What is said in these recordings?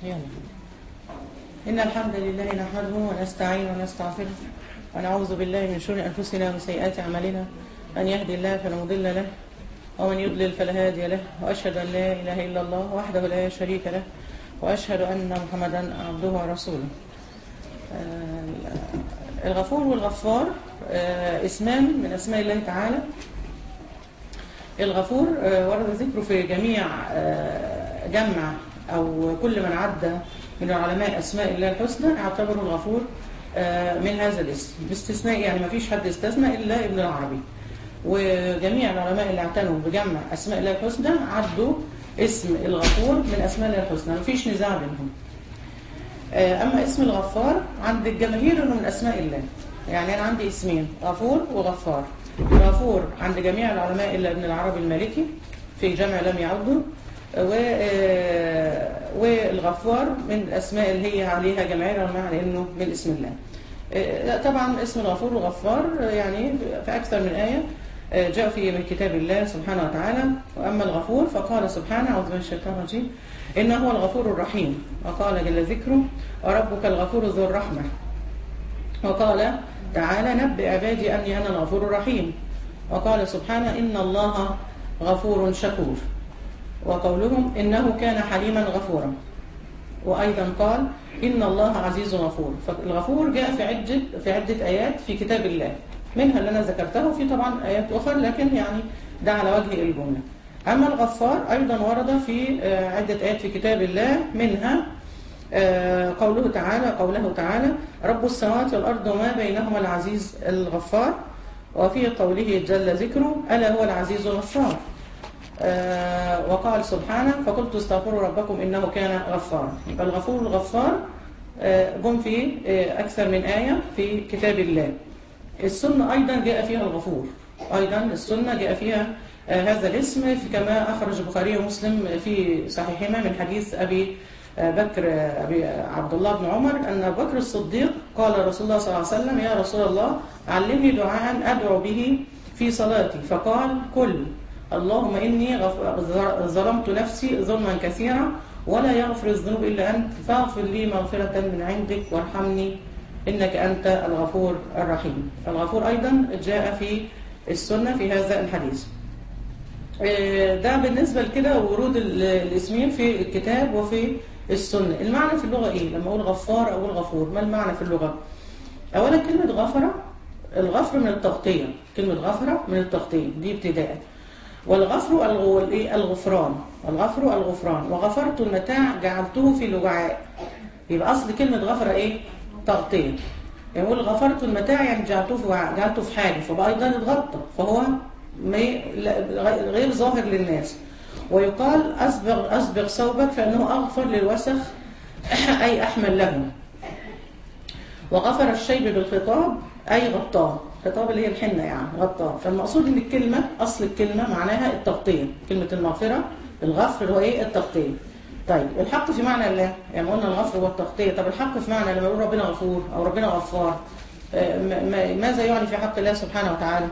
يلا إن الحمد لله نحمده ونستعين ونستغفره ونعوذ بالله من شرور أنفسنا ومن سيئات أعمالنا من يهدي الله فلا مضل له ومن يضلل فلا هادي له وأشهد أن لا إله إلا الله وحده لا شريك له وأشهد أن محمدا عبده ورسوله آه، الغفور والغفار آه، اسمان من أسماء الله تعالى الغفور آه، ورد ذكره في جميع آه، جمع أو كل من عدى من علماء أسماء الله الحسنى اعتبره الغفور آه، من هذا الاسم باستثناء يعني ما فيش حد استثنى إلا ابن العربي وجميع العلماء اللي اعتنوا بجمع أسماء الله الحسنى عدوا اسم الغفور من أسماء الله الحسنى ما فيش نزاع بينهم آه، أما اسم الغفار عند الجماهير إنه من أسماء الله يعني أنا عندي اسمين غفور وغفار غفور عند جميع العلماء إلا ابن العربي المالكي في جمع لم يعدوا و آه، والغفار من الأسماء اللي هي عليها جماهير العلماء على إنه من اسم الله آه، لا، طبعا اسم الغفور والغفار آه، يعني في أكثر من آية آه، جاء في من كتاب الله سبحانه وتعالى وأما الغفور فقال سبحانه أعوذ بالله من الشيطان الرجيم إنه هو الغفور الرحيم وقال جل ذكره وربك الغفور ذو الرحمة وقال تعالى نبئ عبادي أني أنا الغفور الرحيم وقال سبحانه إن الله غفور شكور وقولهم إنه كان حليما غفورا وأيضا قال إن الله عزيز غفور فالغفور جاء في عدة في عدة آيات في كتاب الله منها اللي أنا ذكرتها وفي طبعا آيات أخرى لكن يعني ده على وجه الجملة أما الغفار أيضا ورد في آه، عدة آيات في كتاب الله منها آه، قوله تعالى قوله تعالى رب السماوات والأرض وما بينهما العزيز الغفار وفي قوله جل ذكره ألا هو العزيز الغفار آه، وقال سبحانه فقلت استغفروا ربكم إنه كان غفارا يبقى الغفور الغفار آه، جم في آه، أكثر من آية في كتاب الله السنة أيضا جاء فيها الغفور أيضا السنة جاء فيها آه، هذا الاسم في كما أخرج البخاري ومسلم في صحيحهما من حديث أبي آه، بكر آه، أبي عبد الله بن عمر أن أبو بكر الصديق قال رسول الله صلى الله عليه وسلم يا رسول الله علمني دعاء أدعو به في صلاتي فقال كل اللهم إني غف- ظلمت نفسي ظلما كثيرا ولا يغفر الذنوب إلا أنت فاغفر لي مغفرة من عندك وارحمني إنك أنت الغفور الرحيم الغفور أيضا جاء في السنة في هذا الحديث آه، ده بالنسبة لكده ورود ال- الاسمين في الكتاب وفي السنة المعنى في اللغة إيه؟ لما أقول غفار أقول غفور ما المعنى في اللغة؟ أولا كلمة غفرة الغفر من التغطية كلمة غفرة من التغطية دي ابتداء والغفر الغو- الإيه؟ الغفران الغفر الغفران وغفرت المتاع جعلته في الوعاء يبقى أصل كلمة غفرة إيه؟ تغطية يعني يقول غفرت المتاع يعني جعلته في وعاء جعلته في حاجة فبقى أيضا اتغطى فهو ما- لا- غير ظاهر للناس ويقال أسبغ, أسبغ ثوبك فإنه أغفر للوسخ أي أحمل له وغفر الشيب بالخطاب أي غطاه خطاب اللي هي الحنة يعني غطاه فالمقصود ان الكلمة أصل الكلمة معناها التغطية كلمة المغفرة الغفر هو إيه التغطية طيب الحق في معنى الله يعني قلنا الغفر هو التغطية طب الحق في معنى لما يقول ربنا غفور أو ربنا غفار آه، م- م- ماذا يعني في حق الله سبحانه وتعالى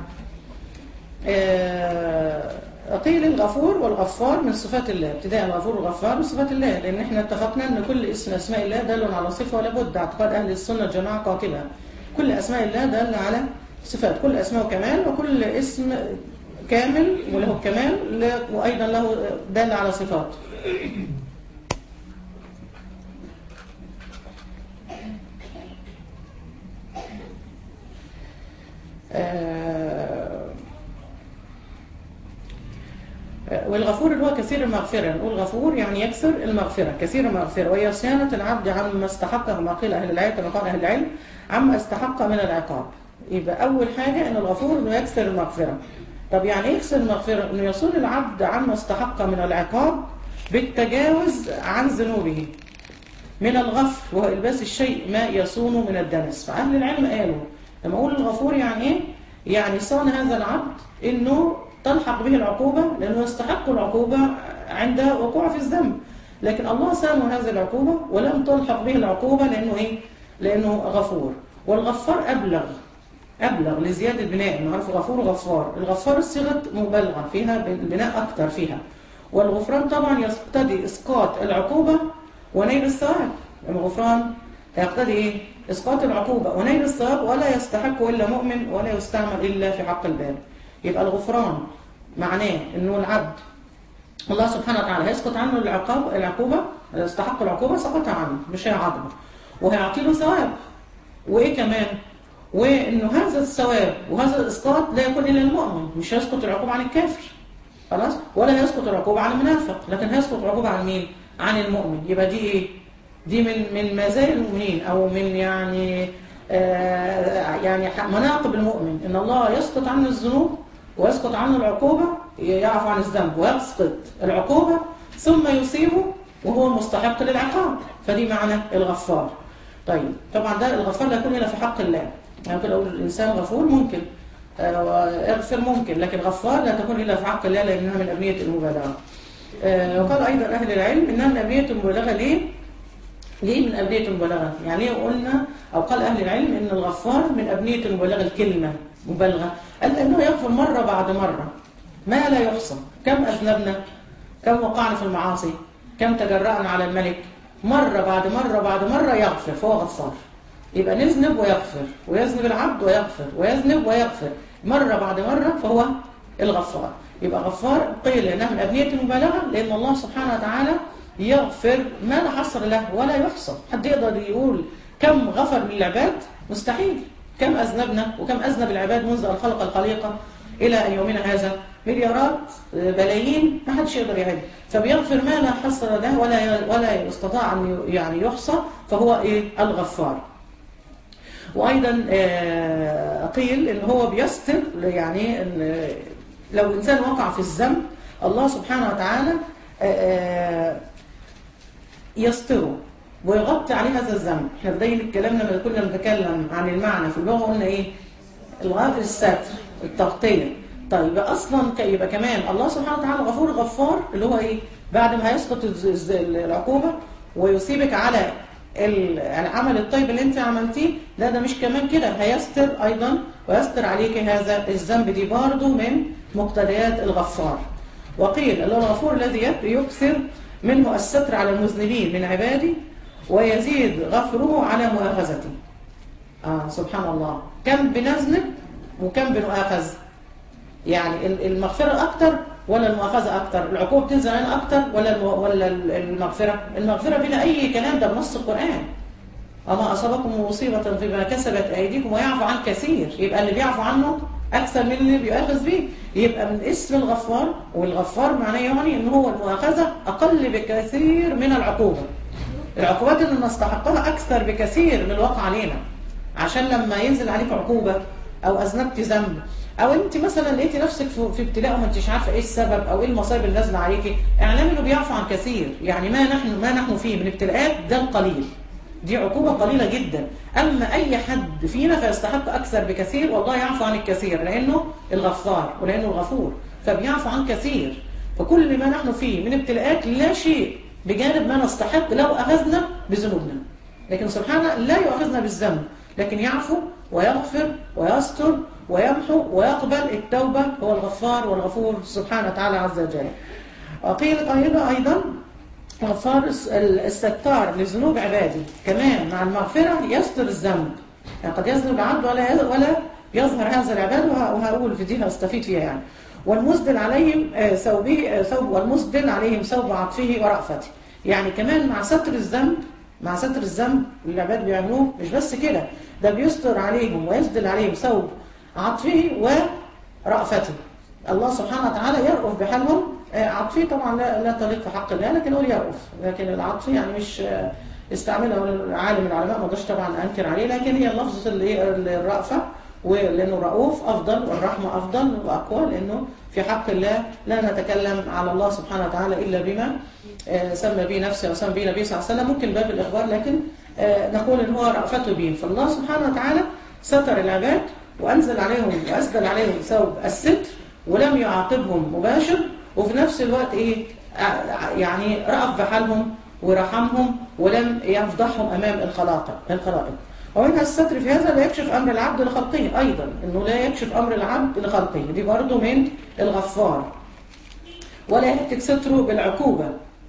آه، قيل الغفور والغفار من صفات الله ابتداء الغفور والغفار من صفات الله لان احنا اتفقنا ان كل اسم اسماء الله دل على صفه ولا بد اعتقاد اهل السنه الجماعه قاطبه كل اسماء الله دل على صفات كل اسماء كمال وكل اسم كامل وله الكمال لا- وايضا له دل على صفات آه، والغفور اللي هو كثير المغفرة نقول غفور يعني يكثر المغفرة كثير المغفرة وهي صيانة العبد عما استحق كما قيل أهل العلم كما قال أهل العلم عما استحق من العقاب يبقى أول حاجة أن الغفور أنه يكثر المغفرة طب يعني إيه يكثر المغفرة؟ أنه يصون العبد عما استحق من العقاب بالتجاوز عن ذنوبه من الغفر وهو إلباس الشيء ما يصونه من الدنس فأهل العلم قالوا لما أقول الغفور يعني إيه؟ يعني صان هذا العبد إنه تلحق به العقوبة لأنه يستحق العقوبة عند وقوع في الذنب لكن الله سامه هذه العقوبة ولم تلحق به العقوبة لأنه إيه؟ لأنه غفور والغفار أبلغ أبلغ لزيادة بناء نعرف غفور وغفار الغفار صيغة مبالغة فيها البناء أكتر فيها والغفران طبعا يقتضي إسقاط العقوبة ونيل الثواب الغفران يقتضي ايه اسقاط العقوبة ونيل الثواب ولا يستحق الا مؤمن ولا يستعمل الا في حق الباب يبقى الغفران معناه انه العبد الله سبحانه وتعالى هيسقط عنه العقاب العقوبة استحق العقوبة سقطها عنه مش هيعاقبه وهيعطي له ثواب وايه كمان وانه هذا الثواب وهذا الاسقاط لا يكون الا المؤمن مش هيسقط العقوبة عن الكافر خلاص ولا هيسقط العقوبة عن المنافق لكن هيسقط العقوبة عن مين عن المؤمن يبقى دي ايه دي من من مزايا المؤمنين او من يعني آه يعني مناقب المؤمن ان الله يسقط عنه الذنوب ويسقط عنه العقوبة يعفو عن الذنب ويسقط العقوبة ثم يصيبه وهو مستحق للعقاب فدي معنى الغفار طيب طبعا ده الغفار لا يكون الا في حق الله يعني لو الانسان غفور ممكن اغفر ممكن لكن غفار لا تكون الا في حق الله لانها من ابنيه المبالغه وقال ايضا اهل العلم انها من ابنيه المبالغه ليه ليه من ابنيه المبالغه يعني ليه قلنا او قال اهل العلم ان الغفار من ابنيه المبالغه الكلمه مبالغه قال انه يغفر مره بعد مره ما لا يحصى كم اذنبنا كم وقعنا في المعاصي كم تجرأنا على الملك مرة بعد مرة بعد مرة يغفر فهو غفار يبقى نذنب ويغفر ويذنب العبد ويغفر ويذنب ويغفر مرة بعد مرة فهو الغفار يبقى غفار قيل انها من أبنية المبالغة لأن الله سبحانه وتعالى يغفر ما لا حصر له ولا يحصى حد يقدر يقول كم غفر للعباد مستحيل كم أذنبنا وكم أذنب العباد منذ الخلق الخليقة إلى أن يومنا هذا مليارات بلايين ما حدش يقدر يعد فبيغفر ما لا حصر له ولا ولا يستطاع أن يعني يحصى فهو إيه الغفار وأيضا قيل إن هو بيستر يعني إن لو إنسان وقع في الذنب الله سبحانه وتعالى يستره ويغطي عليه هذا الذنب احنا بداية الكلام لما كنا بنتكلم عن المعنى في اللغة قلنا ايه الغفر الستر التغطية طيب اصلا يبقى كمان الله سبحانه وتعالى غفور غفار اللي هو ايه بعد ما هيسقط العقوبة ويصيبك على العمل الطيب اللي انت عملتيه لا ده مش كمان كده هيستر ايضا ويستر عليك هذا الذنب دي برضه من مقتضيات الغفار وقيل اللي هو الغفور الذي يكثر منه الستر على المذنبين من عبادي ويزيد غفره على مؤاخذته آه سبحان الله كم بنذنب وكم بنؤاخذ يعني المغفرة أكتر ولا المؤاخذة أكتر العقوبة تنزل علينا أكتر ولا ولا المغفرة المغفرة بلا أي كلام ده بنص القرآن وما أصابكم مصيبة فيما كسبت أيديكم ويعفو عن كثير يبقى اللي بيعفو عنه أكثر من اللي بيؤاخذ به يبقى من اسم الغفار والغفار معناه يعني إن هو المؤاخذة أقل بكثير من العقوبة العقوبات اللي نستحقها أكثر بكثير من الواقع علينا عشان لما ينزل عليك عقوبة أو أذنبت ذنب او انت مثلا لقيتي نفسك في ابتلاء وما انتش عارفه ايه السبب او ايه المصايب اللي نازله عليكي اعلام انه بيعفو عن كثير يعني ما نحن ما نحن فيه من ابتلاءات ده القليل دي عقوبة قليلة جدا أما أي حد فينا فيستحق أكثر بكثير والله يعفو عن الكثير لأنه الغفار ولأنه الغفور فبيعفو عن كثير فكل ما نحن فيه من ابتلاءات لا شيء بجانب ما نستحق لو أخذنا بذنوبنا لكن سبحانه لا يؤخذنا بالذنب لكن يعفو ويغفر ويستر ويمحو ويقبل التوبة هو الغفار والغفور سبحانه وتعالى عز وجل وقيل قيل أيضا غفار الستار لذنوب عبادي كمان مع المغفرة يستر الذنب يعني قد يذنب العبد ولا ولا يظهر هذا العباد وهقول في دي هستفيد فيها يعني والمسدل عليهم ثوبه ثوب والمسدل عليهم ثوب عطفه ورأفته يعني كمان مع ستر الذنب مع ستر الذنب اللي العباد بيعملوه مش بس كده ده بيستر عليهم ويسدل عليهم ثوب عطفه ورأفته الله سبحانه وتعالى يرأف بحالهم عطفه طبعا لا, لا تليق في حق الله لكن هو يرأف لكن العطف يعني مش استعملها عالم العلماء ما اقدرش طبعا انكر عليه لكن هي لفظه الرأفه ولانه رؤوف افضل والرحمه افضل واقوى لانه في حق الله لا نتكلم على الله سبحانه وتعالى الا بما سمى به نفسه وسمى به نبيه صلى الله عليه وسلم ممكن باب الاخبار لكن نقول ان هو رأفته بهم فالله سبحانه وتعالى ستر العباد وأنزل عليهم وأسدل عليهم ثوب الستر ولم يعاقبهم مباشر وفي نفس الوقت إيه يعني رأف بحالهم ورحمهم ولم يفضحهم أمام الخلائق الخلائق ومنها الستر في هذا لا يكشف أمر العبد لخلقه أيضا إنه لا يكشف أمر العبد لخلقه دي برضه من الغفار ولا يهتك ستره بالعقوبة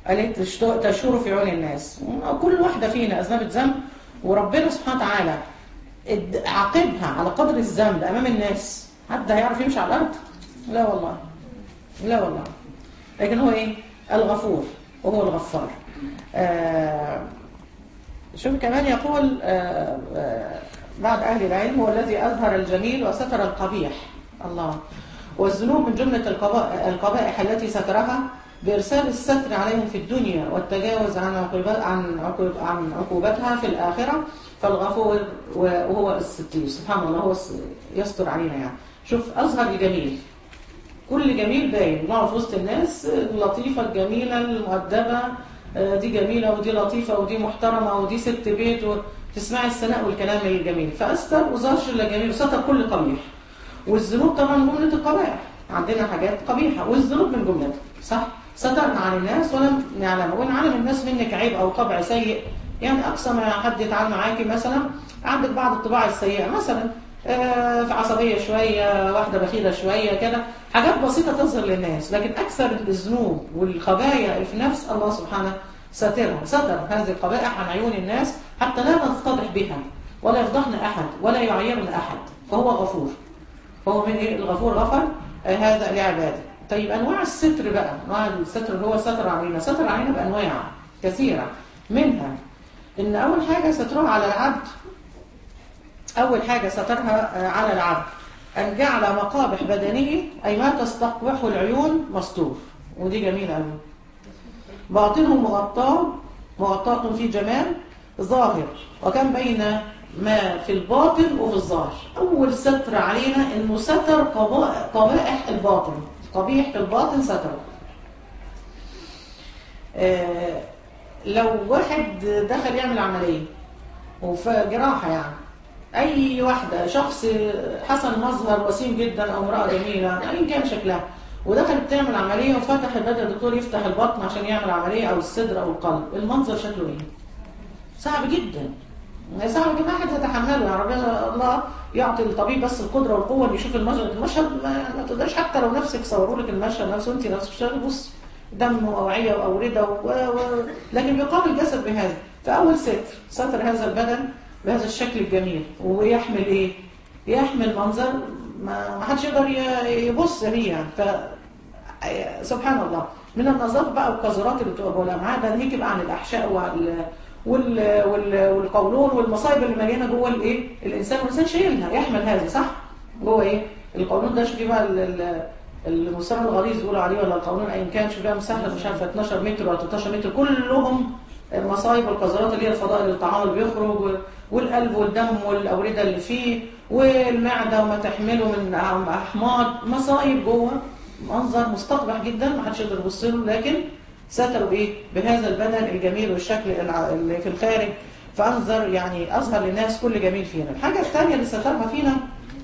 قالت تشت- تشور في عيون الناس كل واحدة فينا أذنبت ذنب وربنا سبحانه وتعالى اد- عاقبها على قدر الذنب أمام الناس حد هيعرف يمشي على الأرض لا والله لا والله لكن هو إيه الغفور وهو الغفار آه شوف كمان يقول آه آه بعض أهل العلم هو الذي أظهر الجميل وستر القبيح الله والذنوب من جملة القبا- القبائح التي سترها بإرسال الستر عليهم في الدنيا والتجاوز عن عقوبات عن عقوب عن عقوبتها في الآخرة فالغفور وهو الستير سبحان الله هو الس- يستر علينا يعني شوف أظهر الجميل كل جميل باين نقعد في وسط الناس اللطيفة الجميلة المؤدبة آه، دي جميلة ودي لطيفة ودي محترمة ودي ست بيت وتسمعي الثناء والكلام الجميل فأستر وظهرش إلا جميل وستر كل قبيح والذنوب طبعا جملة القبائح عندنا حاجات قبيحة والذنوب من جملتها صح سترنا عن الناس ولم نعلم وإن علم الناس منك عيب أو طبع سيء يعني أقصى ما حد يتعامل معاكي مثلا عندك بعض الطباع السيئة مثلا آه، في عصبية شوية واحدة بخيلة شوية كده حاجات بسيطة تظهر للناس لكن أكثر الذنوب والخبايا اللي في نفس الله سبحانه سترها ستر هذه القبائح عن عيون الناس حتى لا نفتضح بها ولا يفضحن أحد ولا يعيرن أحد فهو غفور فهو من إيه الغفور غفر آه، هذا لعباده طيب أنواع الستر بقى أنواع الستر اللي هو ستر علينا ستر علينا بأنواع كثيرة منها إن أول حاجة سترها على العبد أول حاجة سترها آه، على العبد أن جعل مقابح بدنه أي ما تستقبحه العيون مستور ودي جميلة أوي باطنه مغطاه مغطاة في جمال ظاهر وكان بين ما في الباطن وفي الظاهر أول ستر علينا إنه ستر قبا- قبائح الباطن قبيح في الباطن ستره آه، لو واحد دخل يعمل عملية وفي جراحة يعني أي واحدة شخص حسن مظهر وسيم جدا أو امرأة جميلة أيا كان شكلها ودخلت تعمل عملية وفتح بدأ الدكتور يفتح البطن عشان يعمل عملية أو الصدر أو القلب المنظر شكله إيه؟ صعب جدا صعب جدا حد يتحمله يعني ربنا الله يعطي الطبيب بس القدرة والقوة إنه يشوف المشهد المشهد ما, ما تقدرش حتى لو نفسك صوروا لك المشهد نفسه أنت نفسك شغال بص دم وأوعية وأوردة و... و... لكن بيقام الجسد بهذا فأول ستر ستر هذا البدن بهذا الشكل الجميل ويحمل إيه؟ يحمل منظر ما ما حدش يقدر ي- يبص بيه يعني ف سبحان الله من النظافه بقى والقذرات اللي بتبقى جوه الامعاء ده نيجي بقى عن الاحشاء وال وال وال والقولون والمصايب اللي مليانه جوه الايه الانسان والانسان شايلها يحمل هذه صح جوه ايه القولون ده شوفي بقى ال- ال- المستوى الغليظ بيقولوا عليه ولا القولون ايا كان شوفي بقى مساحه مش عارفه 12 متر ولا 13 متر كلهم المصايب والقذرات اللي هي الفضائل الطعام اللي بيخرج والقلب والدم والاورده اللي فيه والمعده وما تحمله من احماض مصايب جوه منظر مستقبح جدا ما حدش يقدر يبص له لكن ستروا بايه بهذا البدن الجميل والشكل الع- اللي في الخارج فانظر يعني اظهر للناس كل جميل فينا الحاجه الثانيه اللي سترها فينا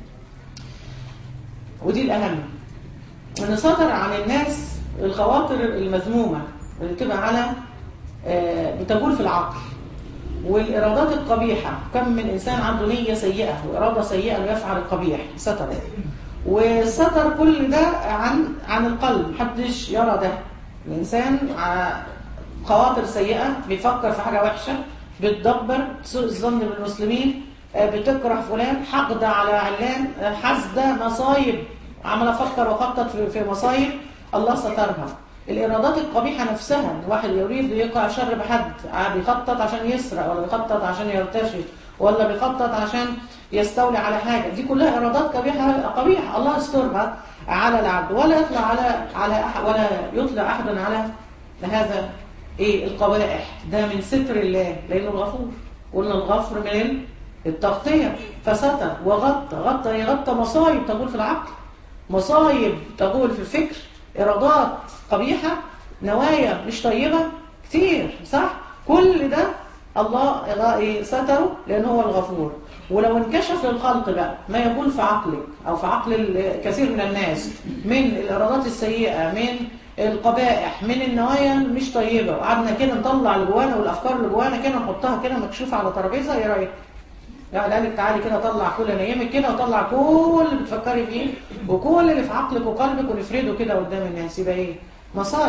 ودي الاهم ان سطر عن الناس الخواطر المذمومه اللي بتبقى على آه، بتجول في العقل والإرادات القبيحة كم من إنسان عنده نية سيئة وإرادة سيئة انه يفعل القبيح ستر وستر كل ده عن عن القلب محدش يرى ده الإنسان ع- خواطر سيئة بيفكر في حاجة وحشة بتدبر سوء الظن بالمسلمين آه، بتكره فلان حقد على علان آه، حسد مصايب عمال أفكر وأخطط في في مصايب الله سترها الإرادات القبيحة نفسها الواحد يريد يقع شر بحد آه، بيخطط عشان يسرق ولا بيخطط عشان يرتشي ولا بيخطط عشان يستولي على حاجة دي كلها إرادات قبيحة قبيحة الله يسترها على العبد ولا يطلع على على أح ولا يطلع أحد على هذا إيه القبائح ده من ستر الله لأنه الغفور قلنا الغفر من التغطية فستر وغطى غطى يغطى مصايب تقول في العقل مصايب تقول في الفكر إرادات قبيحة نوايا مش طيبة كتير صح كل ده الله إيه ستره لأنه هو الغفور ولو انكشف للخلق بقى ما يكون في عقلك أو في عقل الكثير من الناس من الإرادات السيئة من القبائح من النوايا مش طيبة وقعدنا كده نطلع اللي جوانا والأفكار اللي جوانا كده نحطها كده مكشوفة على ترابيزة ايه رأيك؟ يعني قال لك تعالي كده طلع كل نيمك كده وطلع كل اللي بتفكري فيه وكل اللي في عقلك وقلبك ونفرده كده قدام الناس يبقى ايه؟ مصايب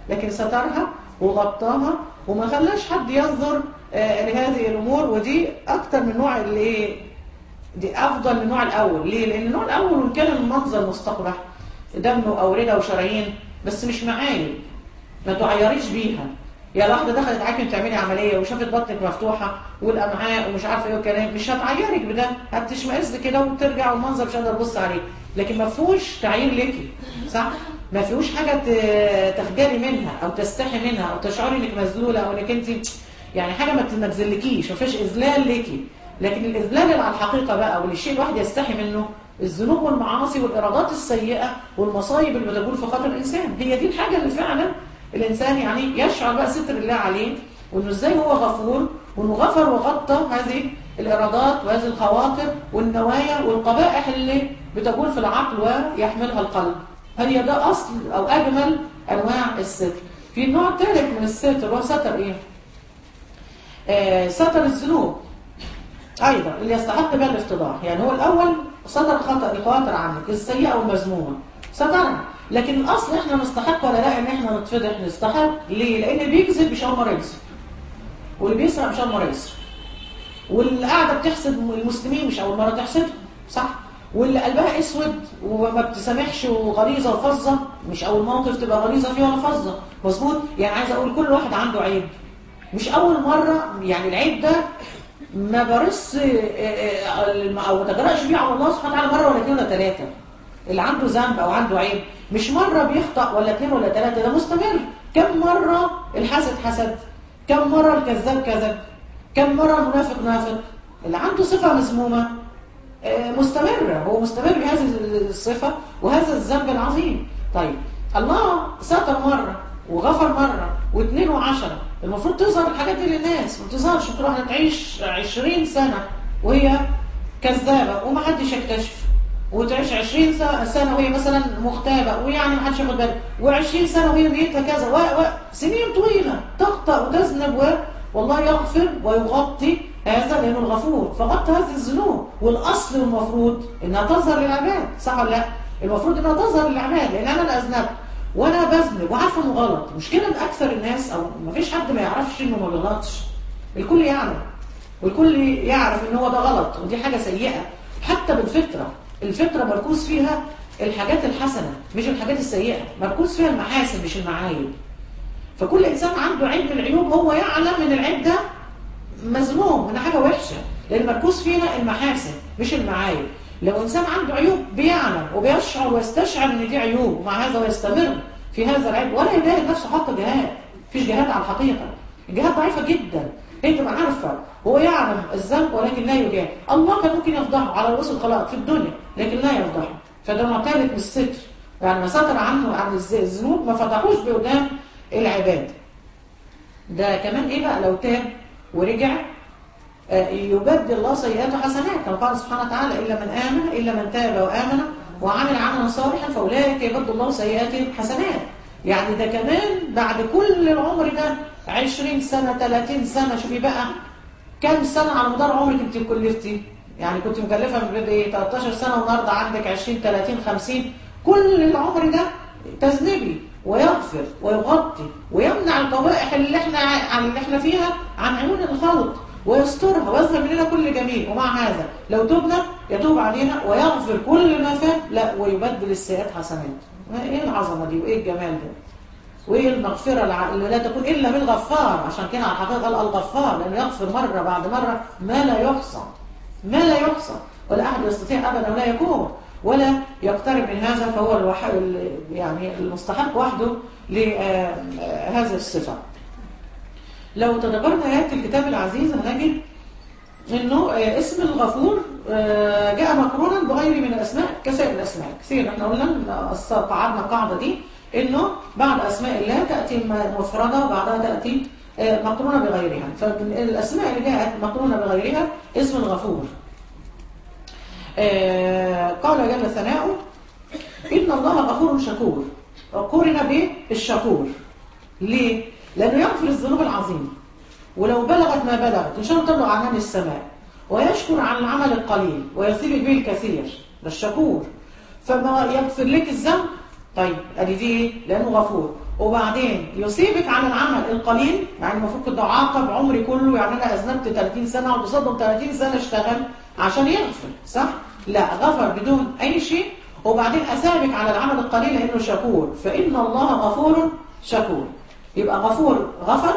لكن سترها وغطاها وما خلاش حد ينظر آه، لهذه الامور ودي اكتر من نوع اللي إيه؟ دي افضل من النوع الاول ليه لان النوع الاول وان كان المنظر مستقبح دم واورده وشرايين بس مش معايب ما تعيريش بيها يا واحده دخلت عليكي تعملي عمليه وشافت بطنك مفتوحه والامعاء ومش عارفه ايه والكلام مش هتعيرك بده هتشمئز كده وترجع والمنظر مش قادره تبص عليه لكن ما فيهوش تعيير ليكي صح ما فيهوش حاجه ت- تخجلي منها او تستحي منها او تشعري انك مذلوله او انك انت يعني حاجه ما ما تذلكيش ما فيهاش اذلال ليكي لكن الاذلال اللي على الحقيقه بقى واللي الشيء الواحد يستحي منه الذنوب والمعاصي والارادات السيئه والمصايب اللي بتقول في خاطر الانسان هي دي الحاجه اللي فعلا الانسان يعني يشعر بقى ستر الله عليه وانه ازاي هو غفور وانه غفر وغطى هذه الارادات وهذه الخواطر والنوايا والقبائح اللي بتقول في العقل ويحملها القلب هي ده اصل او اجمل انواع الستر في النوع الثالث من الستر هو ستر ايه آه ستر الذنوب ايضا اللي يستحق بها الافتضاح يعني هو الاول ستر خطا الخواطر عنك السيئه والمذمومه سترها لكن الاصل احنا نستحق ولا لا ان احنا نتفضح نستحق ليه لان اللي بيكذب مش اول مره يكذب واللي بيسرق مش اول مره يسرق واللي قاعده بتحسد المسلمين مش اول مره تحسدهم صح واللي قلبها اسود وما بتسامحش وغليظه وفظه مش اول موقف تبقى غليظه فيه ولا فظه مظبوط يعني عايز اقول كل واحد عنده عيب مش اول مره يعني العيب ده ما برس او ما تجرأش بيه على الله سبحانه وتعالى مره ولا اثنين ولا ثلاثه اللي عنده ذنب او عنده عيب مش مره بيخطأ ولا اثنين ولا ثلاثه ده مستمر كم مره الحاسد حسد كم مره الكذاب كذب كم مره المنافق نافق اللي عنده صفه مذمومه آه، مستمره هو مستمر بهذه الصفه وهذا الذنب العظيم طيب الله ستر مره وغفر مره واثنين وعشرة المفروض تظهر الحاجات دي للناس ما تظهرش تروح تعيش 20 سنه وهي كذابه ومحدش يكتشف وتعيش 20 سنة- سنة وهي مثلا مغتابة ويعني ما حدش ياخد باله و20 سنة وهي نيتها كذا و... و... سنين طويلة تخطأ وتذنب و... والله يغفر ويغطي هذا لأنه الغفور فغطى هذه الذنوب والأصل المفروض إنها تظهر للعباد صح ولا لا؟ المفروض إنها تظهر للعباد لأن أنا اللي أذنبت وأنا بذنب وعارفة إنه غلط مشكلة إن أكثر الناس أو ما فيش حد ما يعرفش إنه ما بيغلطش الكل يعلم والكل يعرف ان هو ده غلط ودي حاجة سيئة حتى بالفطرة الفطرة مركوز فيها الحاجات الحسنة مش الحاجات السيئة مركوز فيها المحاسن مش المعايب فكل إنسان عنده عيب من العيوب هو يعلم ان العيب ده مذموم ان حاجة وحشة لأن مركوز فينا المحاسن مش المعايب لو إنسان عنده عيوب بيعلم وبيشعر ويستشعر ان دي عيوب ومع هذا ويستمر في هذا العيب ولا يجاهد نفسه حق جهاد مفيش جهاد على الحقيقة الجهاد ضعيفة جدا انت ما عارفه هو يعلم الذنب ولكن لا يجاهد الله كان ممكن يفضحه على رؤوس الخلائق في الدنيا لكن لا يفضحه فده نوع ثالث من الستر يعني ما ستر عنه عن الز- الذنوب ما فتحوش بقدام العباد ده كمان ايه بقى لو تاب ورجع آه، يبدل الله سيئاته حسنات كما قال سبحانه وتعالى الا من امن الا من تاب وامن وعمل عملا صالحا فاولئك يبدل الله سيئاتهم حسنات يعني ده كمان بعد كل العمر ده 20 سنه 30 سنه شوفي بقى كم سنه على مدار عمرك انت كلفتي يعني كنت مكلفه من بدء ايه 13 سنه والنهارده عندك 20 30 50 كل العمر ده تذنبي ويغفر ويغطي ويمنع القبائح اللي احنا عن اللي احنا فيها عن عيون الخلق ويسترها ويظهر مننا كل جميل ومع هذا لو تبنا يتوب علينا ويغفر كل ما فات لا ويبدل السيئات حسنات ما ايه العظمه دي وايه الجمال ده وايه المغفره الع- اللي لا تكون الا من غفار عشان كده على الحقيقه قال الغفار لانه يغفر مره بعد مره ما لا يحصى ما لا يحصى ولا احد يستطيع ابدا ولا يكون ولا يقترب من هذا فهو الوح... ال- يعني المستحق وحده لهذه الصفه لو تدبرنا آيات الكتاب العزيز هنجد انه آه، اسم الغفور آه، جاء مقرونا بغير من الاسماء كسائر الاسماء كثير احنا قلنا إن أص- قعدنا القاعده دي انه بعد اسماء الله تاتي الم- مفرده وبعدها تاتي آه، مقرونه بغيرها فالاسماء اللي جاءت مقرونه بغيرها اسم الغفور آه، قال جل ثناؤه إن الله غفور شكور قرن به الشكور ليه؟ لأنه يغفر الذنوب العظيمة ولو بلغت ما بلغت إن شاء الله تبلغ عنان السماء ويشكر عن العمل القليل ويثيب به الكثير ده الشكور فما يغفر لك الذنب طيب ادي دي إيه؟ لأنه غفور وبعدين يصيبك على العمل القليل يعني المفروض كنت اعاقب عمري كله يعني انا اذنبت 30 سنه وقصادهم 30 سنه اشتغل عشان يغفر صح؟ لا غفر بدون اي شيء وبعدين اثابك على العمل القليل لانه شكور فان الله غفور شكور يبقى غفور غفر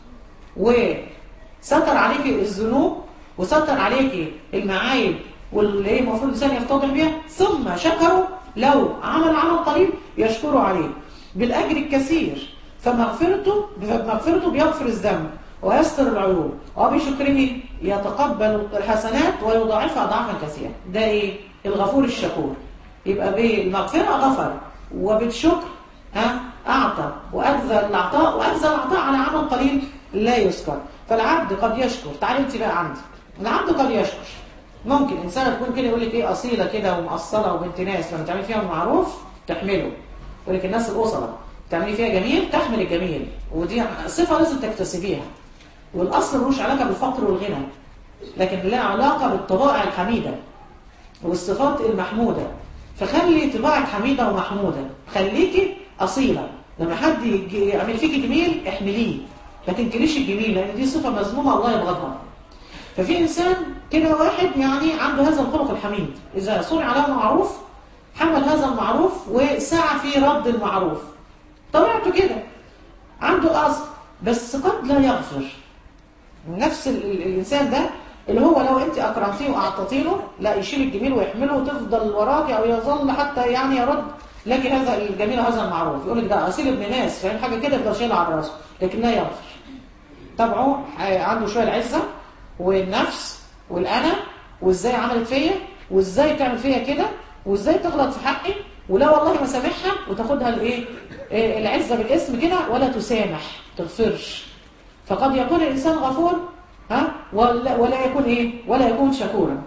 وستر عليك الذنوب وستر عليك المعايب واللي المفروض الانسان يفتضح بها ثم شكروا لو عمل عمل قليل يشكروا عليه بالاجر الكثير فمغفرته بمغفرته بيغفر الذنب ويستر العيوب وبشكره يتقبل الحسنات ويضاعفها ضعفا كثيرا ده ايه الغفور الشكور يبقى بالمغفره غفر وبالشكر ها اعطى واجزى العطاء واجزى العطاء على عمل قليل لا يذكر فالعبد قد يشكر تعالي انت بقى عندك العبد قد يشكر ممكن انسانه تكون كده يقول لك ايه اصيله كده ومقصله وبنت ناس لما تعملي فيها المعروف تحمله يقول لك الناس الاصله تعملي فيها جميل تحمل الجميل ودي صفه لازم تكتسبيها والاصل ملوش علاقه بالفقر والغنى لكن لها علاقه بالطبائع الحميده والصفات المحموده فخلي طباعك حميده ومحموده خليكي اصيله لما حد يجي يعمل فيكي جميل احمليه ما تنكريش الجميل لان دي صفه مذمومه الله يبغضها ففي انسان كده واحد يعني عنده هذا الخلق الحميد اذا صنع له معروف حمل هذا المعروف وسعى في رد المعروف طبيعته كده عنده اصل بس قد لا يغفر نفس ال ال الانسان ده اللي هو لو انت اكرمتيه واعطيتيه له لا يشيل الجميل ويحمله وتفضل وراك او يظل حتى يعني يرد لك هذا الجميل هذا المعروف يقول لك ده اصيل ابن ناس فاهم حاجه كده يفضل شايلها على راسه لكن لا يغفر طبعه عنده شويه العزه والنفس والانا وازاي عملت فيا وازاي تعمل فيا كده وازاي تغلط في حقي ولا والله ما سامحها وتاخدها الايه إيه العزه بالاسم كده ولا تسامح تغفرش فقد يكون الانسان غفور ها ولا, ولا يكون ايه ولا يكون شكورا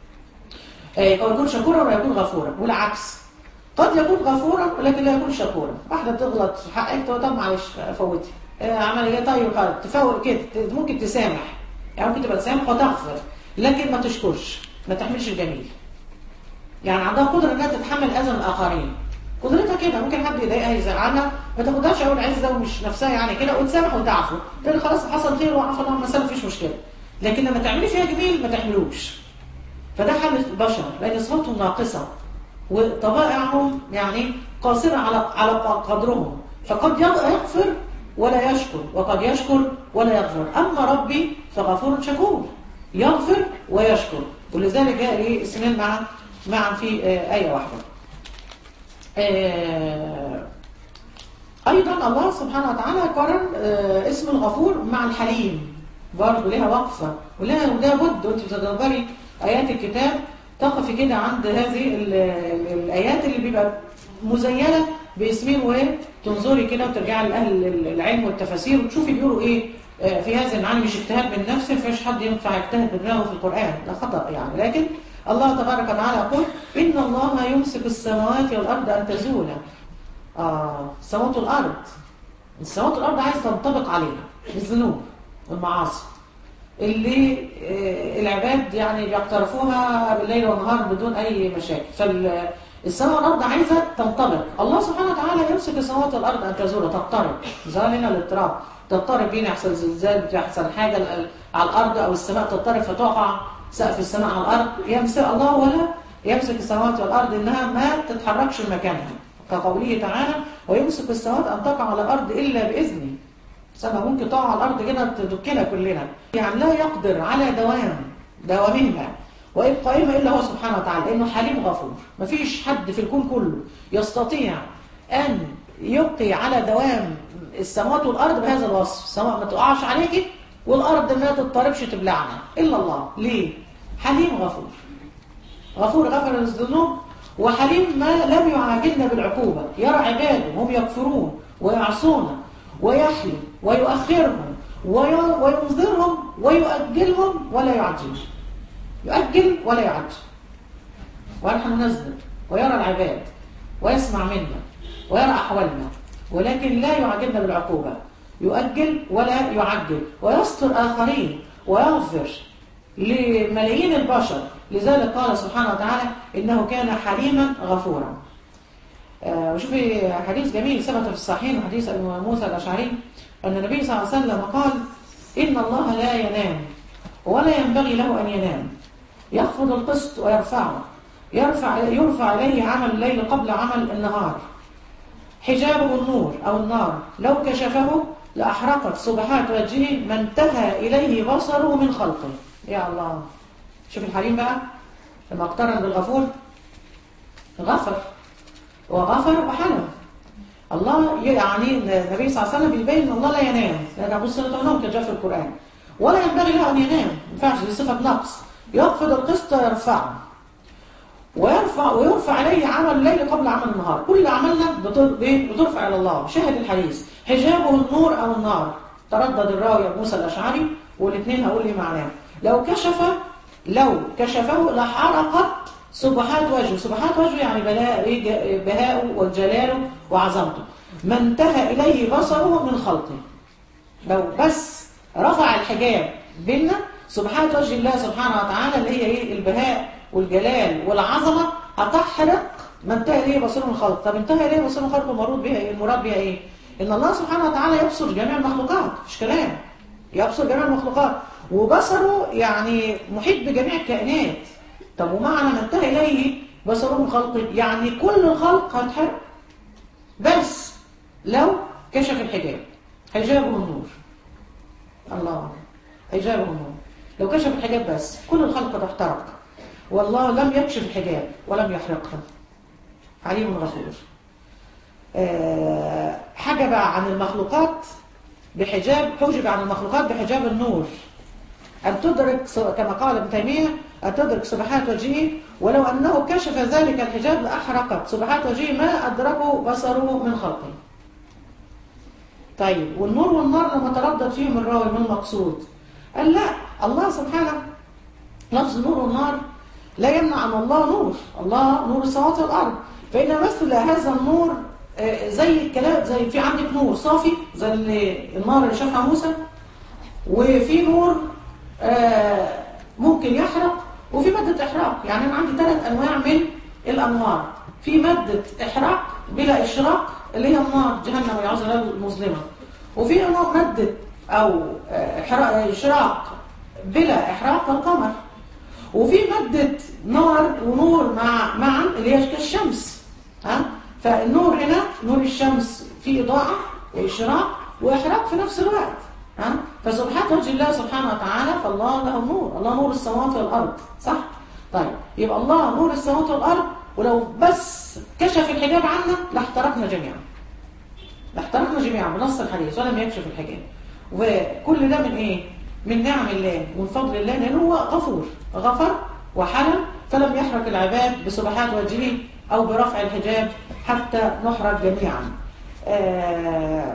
إيه قد يكون شكورا ولا يكون غفورا والعكس قد يكون غفورا ولكن لا يكون شكورا واحده تغلط في حقك تقول طب معلش فوتي إيه عمل ايه طيب خلاص تفوت كده ممكن تسامح يعني ممكن تبقى تسامح وتغفر لكن ما تشكرش ما تحملش الجميل يعني عندها قدره انها تتحمل اذى الاخرين قدرتها كده ممكن حد يضايقها يزعلها ما تاخدهاش اول عزه ومش نفسها يعني كده وتسامح وتعفو تقول خلاص حصل خير وعفى الله ما مفيش مشكله لكن لما تعملي فيها جميل ما تحملوش فده حال البشر لان صفاتهم ناقصه وطبائعهم يعني قاصره على على قدرهم فقد يغفر ولا يشكر وقد يشكر ولا يغفر اما ربي فغفور شكور يغفر ويشكر ولذلك جاء لي اسمين معا معا في ايه واحده أيضا الله سبحانه وتعالى قرن اسم الغفور مع الحليم برضه لها وقفة ولها وده بد وانت بتدبري آيات الكتاب تقفي كده عند هذه الآيات اللي بيبقى مزينة باسمين وتنظري كده وترجعي لأهل العلم والتفاسير وتشوفي بيقولوا إيه في هذا المعنى مش اجتهاد من نفسه ما فيش حد ينفع يجتهد بدماغه في القرآن ده خطأ يعني لكن الله تبارك وتعالى يقول إن الله يمسك السماوات والأرض أن تزولا آه السماوات والأرض السماوات والأرض عايز تنطبق عليها الذنوب والمعاصي اللي آه العباد يعني بيقترفوها بالليل والنهار بدون أي مشاكل فالسماء والأرض عايزة تنطبق الله سبحانه وتعالى يمسك السماوات والأرض أن تزولا تضطرب زال هنا الاضطراب تضطرب بين يحصل زلزال يحصل حاجة على الأرض أو السماء تضطرب فتقع سقف السماء على الأرض يمسك الله ولا يمسك السماوات والأرض إنها ما تتحركش من مكانها كقوله تعالى ويمسك السماوات أن تقع على الأرض إلا بإذنه السماء ممكن تقع على الأرض كده تدكنا كلنا يعني لا يقدر على دوام دوامها وإبقائها إلا هو سبحانه وتعالى لأنه حليم غفور مفيش حد في الكون كله يستطيع أن يبقي على دوام السماوات والأرض بهذا الوصف السماء ما تقعش عليكي والأرض ما تضطربش تبلعنا إلا الله ليه؟ حليم غفور غفور غفر الذنوب وحليم ما لم يعاجلنا بالعقوبة يرى عباده هم يكفرون ويعصون ويحلم ويؤخرهم وينظرهم ويؤجلهم ولا يعجل يؤجل ولا يعجل ونحن نذنب ويرى العباد ويسمع منا ويرى أحوالنا ولكن لا يعجلنا بالعقوبة يؤجل ولا يعجل ويستر آخرين ويغفر لملايين البشر لذلك قال سبحانه وتعالى إنه كان حليما غفورا آه، وشوفي حديث جميل ثبت في الصحيحين حديث ابي موسى الاشعري ان النبي صلى الله عليه وسلم قال ان الله لا ينام ولا ينبغي له ان ينام يخفض القسط ويرفعه يرفع يرفع اليه عمل الليل قبل عمل النهار حجابه النور او النار لو كشفه لاحرقت سبحات وجهه ما انتهى اليه بصره من خلقه يا الله شوف الحليم بقى لما اقترن بالغفور غفر وغفر وحلم الله يعني النبي صلى الله عليه وسلم بيبين ان الله لا ينام لان ابو سنه النوم كان جاء في القران ولا ينبغي له ان ينام ما ينفعش دي صفه نقص يخفض القسط ويرفعه ويرفع ويرفع عليه عمل الليل قبل عمل النهار كل عملنا بتر- إيه؟ بترفع الى الله شاهد الحديث حجابه النور او النار تردد الراوي ابو موسى الاشعري والاثنين هقول لي معناه لو كشف لو كشفه لحرقت سبحات وجهه سبحات وجهه يعني بلاء إيه؟ ج- بهاءه وجلاله وعظمته ما انتهى اليه بصره من خلقه لو بس رفع الحجاب بيننا سبحانه وجه الله سبحانه وتعالى اللي هي ايه البهاء والجلال والعظمه هتحرق ما انتهى اليه بصيره من الخلق طب انتهى اليه بصيره من الخلق المراد بها ايه المراد بها ايه ان الله سبحانه وتعالى يبصر جميع المخلوقات مش كلام يبصر جميع المخلوقات وبصره يعني محيط بجميع الكائنات طب ومعنى ما انتهى اليه بصره من خلقه يعني كل الخلق هتحرق بس لو كشف الحجاب حجابه النور الله حجابه النور لو كشف الحجاب بس كل الخلق تحترق والله لم يكشف الحجاب ولم يحرقها عليم غفور آه، حجب عن المخلوقات بحجاب حجب عن المخلوقات بحجاب النور أن تدرك س- كما قال ابن تيمية أن تدرك سبحات وجهه ولو أنه كشف ذلك الحجاب لأحرقت سبحات وجهه ما أدركه بصره من خلقه طيب والنور والنار لما تردد فيهم الراوي من المقصود قال لا الله سبحانه لفظ النور والنار لا يمنع أن الله نور الله نور السماوات والأرض فإن مثل هذا النور آه، زي الكلام زي في عندك نور صافي زي اللي- النار اللي شافها موسى وفي نور آه، ممكن يحرق وفي مادة إحراق يعني أنا عندي ثلاث أنواع من الأنوار في مادة إحراق بلا إشراق اللي هي النار جهنم والعياذ بالله المظلمة وفي نوع مادة أو آه، إحراق- إشراق بلا إحراق القمر وفي مادة نار ونور مع معا اللي هي كالشمس ها فالنور هنا نور الشمس فيه إضاءة وإشراق وإحراق في نفس الوقت ها فسبحانه وجه الله سبحانه وتعالى فالله له نور الله نور السماوات والأرض صح طيب يبقى الله نور السماوات والأرض ولو بس كشف الحجاب عنا لاحترقنا جميعا لاحترقنا جميعا بنص الحديث ولم يكشف الحجاب وكل ده من ايه من نعم الله ومن فضل الله لانه هو غفور غفر وحلم فلم يحرك العباد بسبحات وجهه او برفع الحجاب حتى نحرق جميعا آه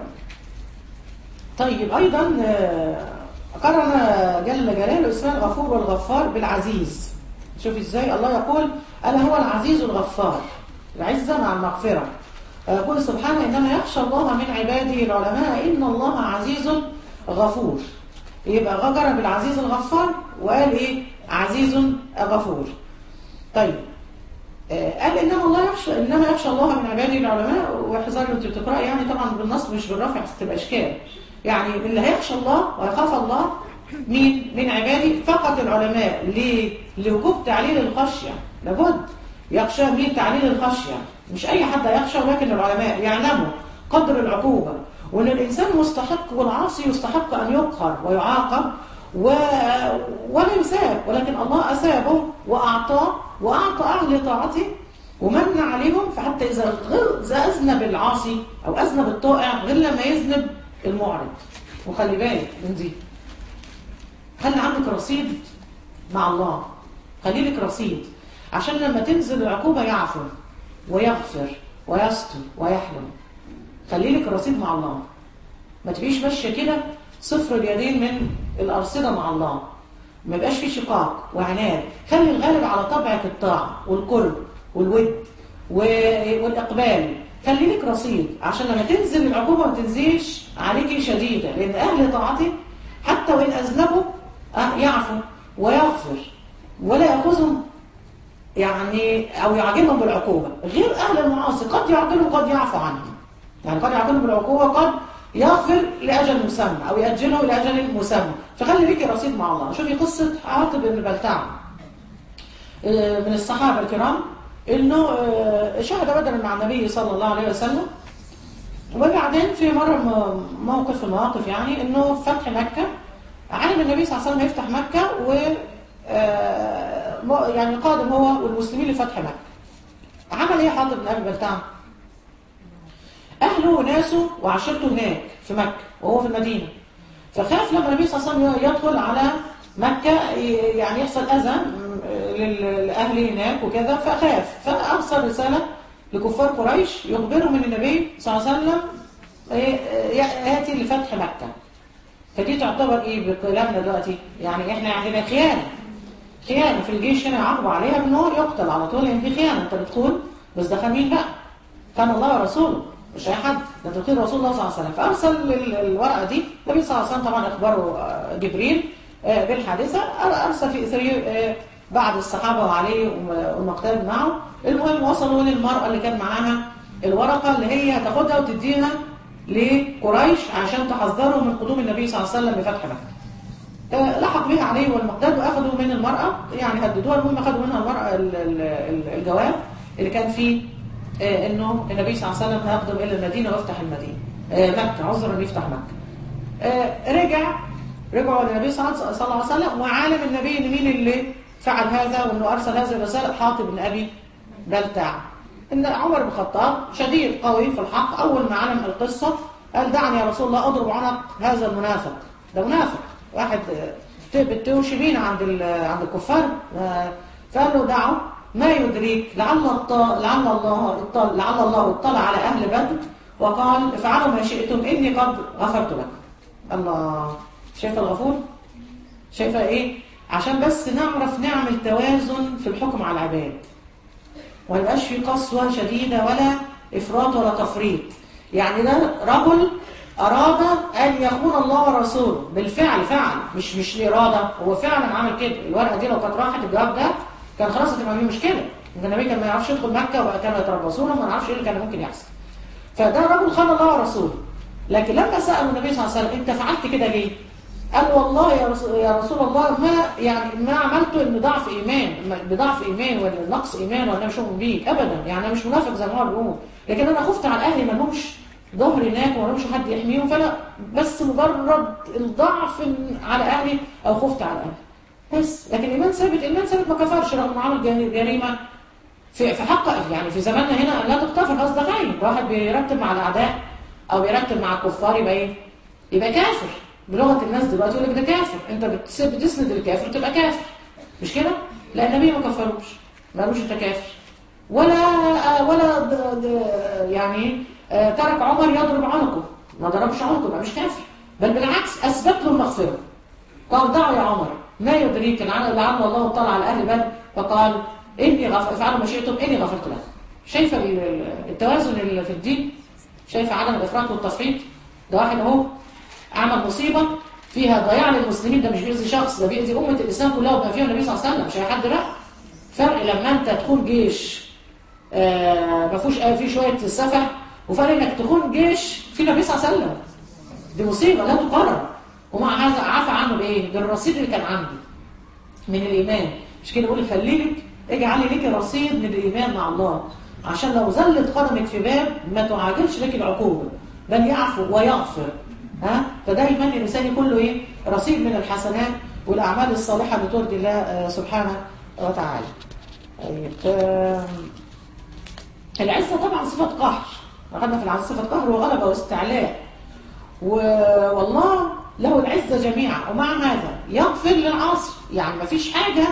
طيب ايضا آه، قرن جل جلاله اسماء الغفور والغفار بالعزيز شوف ازاي الله يقول انا هو العزيز الغفار العزه مع المغفره يقول سبحانه انما يخشى الله من عباده العلماء ان الله عزيز غفور يبقى غجر بالعزيز الغفار وقال ايه عزيز غفور طيب آه، قال انما الله يخشى انما يخشى الله من عباده العلماء واحذروا انت بتقراي يعني طبعا بالنصب مش بالرفع تبقى اشكال يعني اللي هيخشى الله ويخاف الله مين من عباده فقط العلماء ليه لوجوب تعليل الخشيه لابد يخشى مين تعليل الخشيه مش اي حد يخشى ولكن العلماء يعلموا قدر العقوبه وان الانسان مستحق والعاصي يستحق ان يقهر ويعاقب و... ولا يساب ولكن الله أسابه وأعطاه وأعطى أهل طاعته ومن عليهم فحتى إذا غير إذا أذنب العاصي أو أذنب الطائع غير لما يذنب المعرض وخلي بالك من دي خلي عندك رصيد مع الله خلي لك رصيد عشان لما تنزل العقوبة يعفو ويغفر ويستر ويحلم خلي لك رصيد مع الله ما تبقيش ماشيه كده صفر اليدين من الأرصدة مع الله ما يبقاش في شقاق وعناد خلي الغالب على طبعك الطاعة والقرب والود و- والإقبال خلي لك رصيد عشان لما تنزل العقوبة ما تنزلش عليكي شديدة لأن أهل طاعتي حتى وإن أذنبوا آه، يعفو ويغفر ولا يأخذهم يعني او يعاقبهم بالعقوبه غير اهل المعاصي قد يعاقبهم قد يعفو عنهم يعني قد يعاقبهم بالعقوبه قد يغفر لاجل مسمى او ياجله لاجل مسمى فخلي ليكي رصيد مع الله شوفي قصه عاطب بن بلتع آه، من الصحابه الكرام انه آه، شهد بدرا مع النبي صلى الله عليه وسلم وبعدين في مره م- موقف في المواقف يعني انه في فتح مكه علم النبي صلى الله عليه وسلم يفتح مكه و آه، م- يعني قادم هو والمسلمين لفتح مكه عمل ايه حاطب بن ابي بلتع اهله وناسه وعشيرته هناك في مكه وهو في المدينه فخاف لما النبي صلى الله عليه وسلم يدخل على مكه ي- يعني يحصل اذى م- لل- لاهله هناك وكذا فخاف فارسل رساله لكفار قريش يخبرهم ان النبي صلى الله عليه وسلم إيه، ياتي لفتح مكه فدي تعتبر ايه بكلامنا دلوقتي يعني احنا عندنا خيانه خيانه في الجيش هنا يعاقبوا عليها بان هو يقتل على طول لان دي خيانه انت بتخون بس ده خان مين بقى؟ كان الله ورسوله مش اي حد ده تقتيل رسول الله صلى الله عليه وسلم فارسل ال- الورقه دي النبي صلى الله عليه وسلم طبعا اخبره آه، جبريل آه، بالحادثه أر- ارسل في اثره آه، بعض الصحابه وعليه وم- والمقتدى معه المهم وصلوا للمراه اللي كان معاها الورقه اللي هي هتاخدها وتديها لقريش عشان تحذرهم من قدوم النبي صلى الله عليه وسلم لفتح مكه آه، لحق بها عليه والمقداد واخذوا من المرأة يعني هددوها المهم اخذوا منها المرأة ال- ال- ال- الجواب اللي كان فيه آه، انه النبي صلى الله عليه وسلم هيقدم الى المدينة ويفتح المدينة آه، مكة عذرا يفتح مكة آه، رجع رجعوا للنبي صلى الله صلى الله عليه وسلم وعالم النبي ان مين اللي فعل هذا وانه ارسل هذه الرسالة حاطب بن ابي بلتع ان عمر بن الخطاب شديد قوي في الحق اول ما علم القصة قال دعني يا رسول الله اضرب عنق هذا المنافق ده منافق واحد آه، بتوشي بينا عند ال- عند الكفار آه، فقال له دعه ما يدريك لعل الط- لعل الله اطلع لعل الله اطلع على اهل بدر وقال افعلوا ما شئتم اني قد غفرت لكم الله شايفه الغفور شايفه ايه عشان بس نعرف نعمل توازن في الحكم على العباد وما يبقاش في قسوة شديدة ولا إفراط ولا تفريط يعني ده رجل أراد أن يخون الله ورسوله بالفعل فعل مش مش الإرادة هو فعلا عمل كده الورقة دي لو كانت راحت الجواب ده كان خلاص هتبقى فيه مشكلة إن النبي كان ما يعرفش يدخل مكة وكانوا يتربصون وما نعرفش إيه اللي كان ممكن يحصل فده رجل خان الله ورسوله لكن لما سألوا النبي صلى الله عليه وسلم أنت فعلت كده ليه؟ قال والله يا رسول, يا رسول الله ما يعني ما عملته ان ضعف ايمان ما- بضعف ايمان ولا نقص ايمان ولا انا مش مؤمن بيك ابدا يعني انا مش منافق زي ما هو بيقول لكن انا خفت على اهلي ما لهمش ظهر هناك وما لهمش حد يحميهم فانا بس مجرد الضعف إن- على اهلي او خفت على اهلي بس لكن ايمان ثابت ايمان ثابت ما كفرش رغم انه عمل جري- جريمه في في حق يعني في زماننا هنا لا تغتفر خلاص ده غايب واحد بيرتب مع الاعداء او بيرتب مع الكفار يبقى ايه؟ يبقى كافر بلغه الناس دلوقتي يقول لك ده كافر انت بتس- بتسند الكافر تبقى كافر مش كده؟ لا النبي ما كفروش ما قالوش انت كافر ولا آه، ولا د- د- يعني آه، ترك عمر يضرب عنقه ما ضربش عنقه يبقى مش كافر بل بالعكس اثبت له المغفره قال دعوا يا عمر ما يدريك لعل لعل الله اطلع على اهل بدر فقال اني غفر افعلوا ما شئتم اني غفرت لكم شايفه ال- ال- التوازن اللي في الدين شايفه عدم الافراط والتفريط ده واحد اهو عمل مصيبه فيها ضياع للمسلمين ده مش بيأذي شخص ده بيأذي امه الاسلام كلها وبما فيها النبي صلى الله عليه وسلم مش اي حد بقى فرق لما انت تكون جيش آه ما فيهوش آه فيه شويه سفه وفرق انك تكون جيش في النبي صلى الله عليه وسلم دي مصيبه لا تقرر ومع هذا عفى عنه بايه؟ بالرصيد اللي كان عنده من الايمان مش كده بقول خلي لك اجعلي لك رصيد من الايمان مع الله عشان لو زلت قدمك في باب ما تعاجلش لك العقوبه بل يعفو ويغفر ها فدايما الانسان يكون له ايه رصيد من الحسنات والاعمال الصالحه اللي ترضي الله آه، سبحانه وتعالى طيب آم، العزه طبعا صفه قهر اخذنا في العزه صفه قهر وغلبه واستعلاء و- والله له العزة جميعا ومع هذا يغفر للعاصي يعني ما فيش حاجة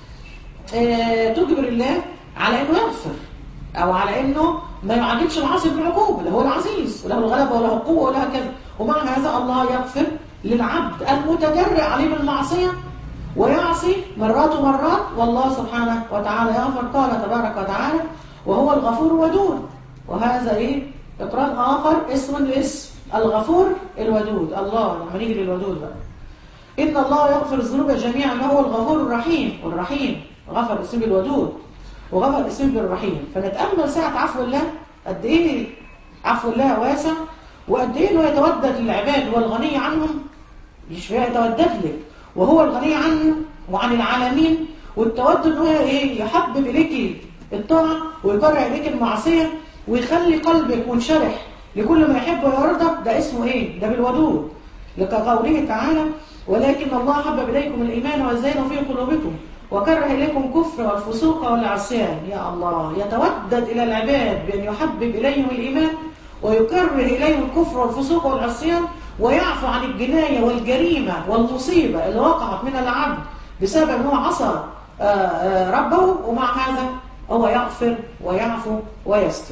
آه، تجبر الله على انه يغفر او على انه ما يعاجلش العاصي بالعقوبة اللي هو العزيز وله الغلبة وله القوة وله كذا ومع هذا الله يغفر للعبد المتجرئ عليه بالمعصية ويعصي مرات ومرات والله سبحانه وتعالى يغفر قال تبارك وتعالى وهو الغفور ودود وهذا ايه اقران اخر اسم الاسم الغفور الودود الله لما نيجي للودود بقى ان الله يغفر الذنوب جميعا ما هو الغفور الرحيم والرحيم غفر اسم الودود وغفر اسمه بالرحيم فنتامل ساعه عفو الله قد ايه عفو الله واسع وقد ايه انه يتودد للعباد والغني عنهم مش يتودد لك وهو الغني عنه وعن العالمين والتودد هو ايه يحبب اليك الطاعه ويكره اليك المعصيه ويخلي قلبك منشرح لكل ما يحب ويرضى ده اسمه ايه ده بالودود لكقوله تعالى ولكن الله حبب اليكم الايمان وزينه في قلوبكم وكره اليكم الكفر والفسوق والعصيان يا الله يتودد الى العباد بان يحبب اليهم الايمان ويكره اليهم الكفر والفسوق والعصيان ويعفو عن الجنايه والجريمه والمصيبه اللي وقعت من العبد بسبب ان هو عصى ربه ومع هذا هو يغفر ويعفو ويستر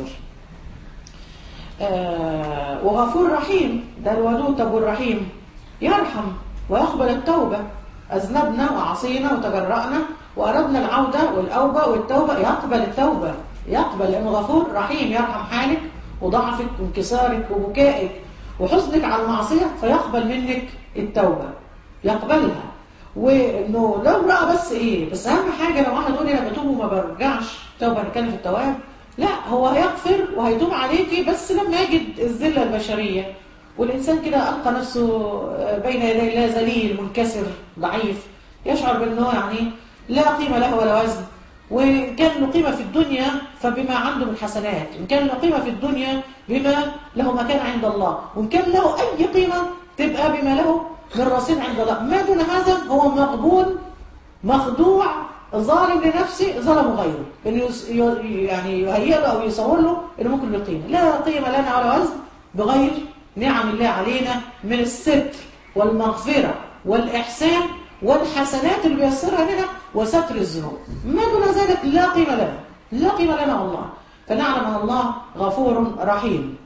وغفور رحيم ده الودود طب الرحيم يرحم ويقبل التوبة أذنبنا وعصينا وتجرأنا وأردنا العودة والأوبة والتوبة يقبل التوبة يقبل لأنه غفور رحيم يرحم حالك وضعفك وانكسارك وبكائك وحزنك على المعصية فيقبل منك التوبة يقبلها وانه لو رأى بس ايه بس اهم حاجة لو واحد يقول لي انا بتوب وما برجعش توبة نتكلم في التواب لا هو هيغفر وهيتوب عليكي بس لما يجد الذلة البشرية والإنسان كده ألقى نفسه بين يدي الله ذليل منكسر ضعيف يشعر بأنه يعني لا قيمة له ولا وزن وإن كان له قيمة في الدنيا فبما عنده من حسنات إن كان له قيمة في الدنيا بما له مكان عند الله وإن كان له أي قيمة تبقى بما له من رصيد عند الله ما دون هذا هو مقبول مخدوع ظالم لنفسه ظلم غيره اللي يعني يهيئ له او يصور له انه ممكن له قيمه لا قيمه لنا ولا وزن بغير نعم الله علينا من الستر والمغفره والاحسان والحسنات اللي بيسرها لنا وستر الذنوب ما دون ذلك لا قيمه لنا لا قيمه لنا والله فنعلم ان الله غفور رحيم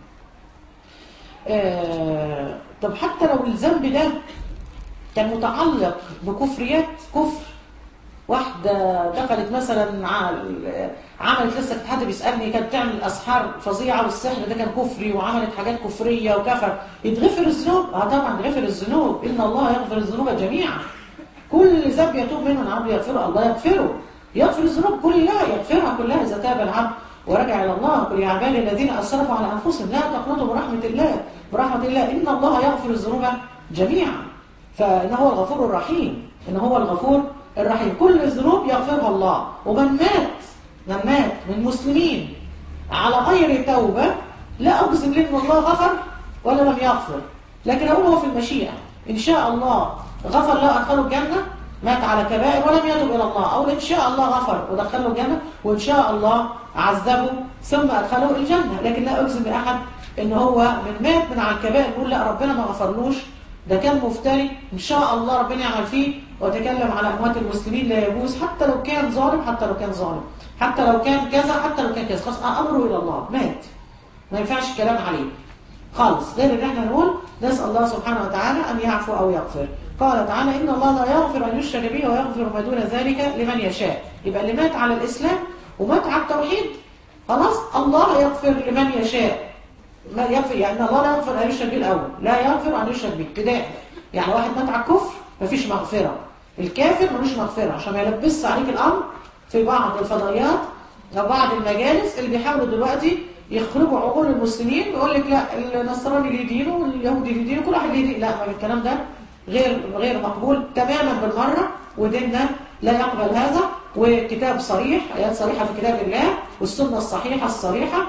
آه طب حتى لو الذنب ده كان متعلق بكفريات كفر واحدة دخلت مثلا عملت لسه حد بيسألني كانت تعمل أسحار فظيعة والسحر ده كان كفري وعملت حاجات كفرية وكفر يتغفر الذنوب؟ اه طبعا يغفر الذنوب إن الله يغفر الذنوب جميعا كل ذنب يتوب منه العبد يغفره الله يغفره يغفر الذنوب كلها يغفرها كلها إذا تاب العبد ورجع إلى الله قل يا عبادي الذين أسرفوا على أنفسهم لا تقنطوا برحمة الله برحمة الله إن الله يغفر الذنوب جميعا فإنه هو الغفور الرحيم إن هو الغفور الرحيم كل الذنوب يغفرها الله ومن مات من مات من مسلمين على غير توبة لا أجزم لأن الله غفر ولا لم يغفر لكن أقول هو في المشيئة إن شاء الله غفر له أدخله الجنة مات على كبائر ولم يتب إلى الله أو إن شاء الله غفر ودخله الجنة وإن شاء الله عذبه ثم أدخله الجنة لكن لا أجزم لأحد إن هو من مات من على الكبائر يقول لا ربنا ما غفرلوش ده كان مفتري إن شاء الله ربنا يعمل فيه وتكلم على أموات المسلمين لا يجوز حتى لو كان ظالم حتى لو كان ظالم حتى لو كان كذا حتى لو كان كذا خلاص أمره إلى الله مات ما ينفعش الكلام عليه خالص غير ان احنا نقول نسأل الله سبحانه وتعالى أن يعفو أو يغفر قال تعالى إن الله لا يغفر أن يشرك به ويغفر ما دون ذلك لمن يشاء يبقى اللي مات على الإسلام ومات على التوحيد خلاص الله يغفر لمن يشاء ما يغفر يعني الله لا يغفر أن يشرك به الأول لا يغفر أن يشرك به ابتداء يعني واحد مات على الكفر مفيش مغفرة الكافر ملوش مغفرة عشان ما يلبسش عليك الأمر في بعض الفضائيات أو بعض المجالس اللي بيحاولوا دلوقتي يخربوا عقول المسلمين ويقول لك لا النصراني ليه دينه واليهودي ليه دينه كل واحد ليه دين لا ما الكلام ده غير غير مقبول تماما بالمرة وديننا لا يقبل هذا وكتاب صريح آيات صريحة في كتاب الله والسنة الصحيحة الصريحة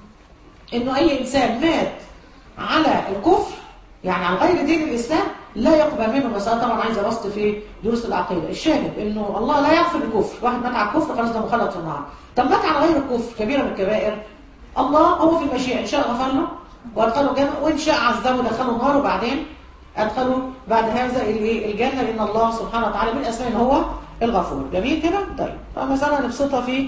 إنه أي إنسان مات على الكفر يعني على غير دين الإسلام لا يقبل منه بس أنا طبعا عايزة بسط في دروس العقيدة الشاهد إنه الله لا يغفر الكفر واحد مات على الكفر خلاص ده مخلط في النار طب مات على غير الكفر كبيرة من الكبائر الله هو في المشيئة إن شاء غفر له وادخله الجنة وإن شاء عذبه ودخله النار وبعدين أدخله بعد هذا الجنة لأن الله سبحانه وتعالى من أسماء هو الغفور جميل كده؟ طيب فمسألة نبسطها في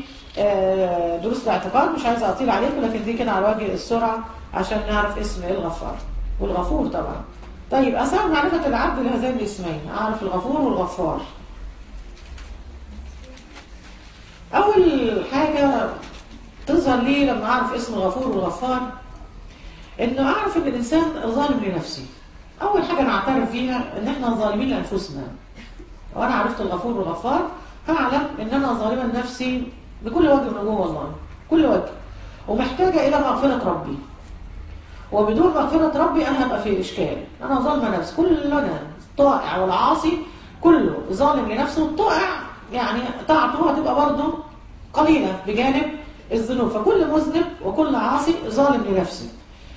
دروس الاعتقاد مش عايزة أطيل عليكم لكن دي كده على وجه السرعة عشان نعرف اسم الغفار والغفور طبعا طيب أسباب معرفة العبد لهذين الاسمين أعرف الغفور والغفار أول حاجة تظهر لي لما أعرف اسم الغفور والغفار إنه أعرف إن الإنسان ظالم لنفسه أول حاجة نعترف فيها إن إحنا ظالمين لأنفسنا وأنا عرفت الغفور والغفار فأعلم إن أنا ظالمة لنفسي بكل وجه من وجوه والله كل وجه ومحتاجة إلى مغفرة ربي وبدون مغفرة ربي أنا هبقى في إشكال أنا ظالمة نفسي كلنا الطائع والعاصي كله ظالم لنفسه الطائع يعني طاعته هتبقى برضه قليلة بجانب الذنوب فكل مذنب وكل عاصي ظالم لنفسه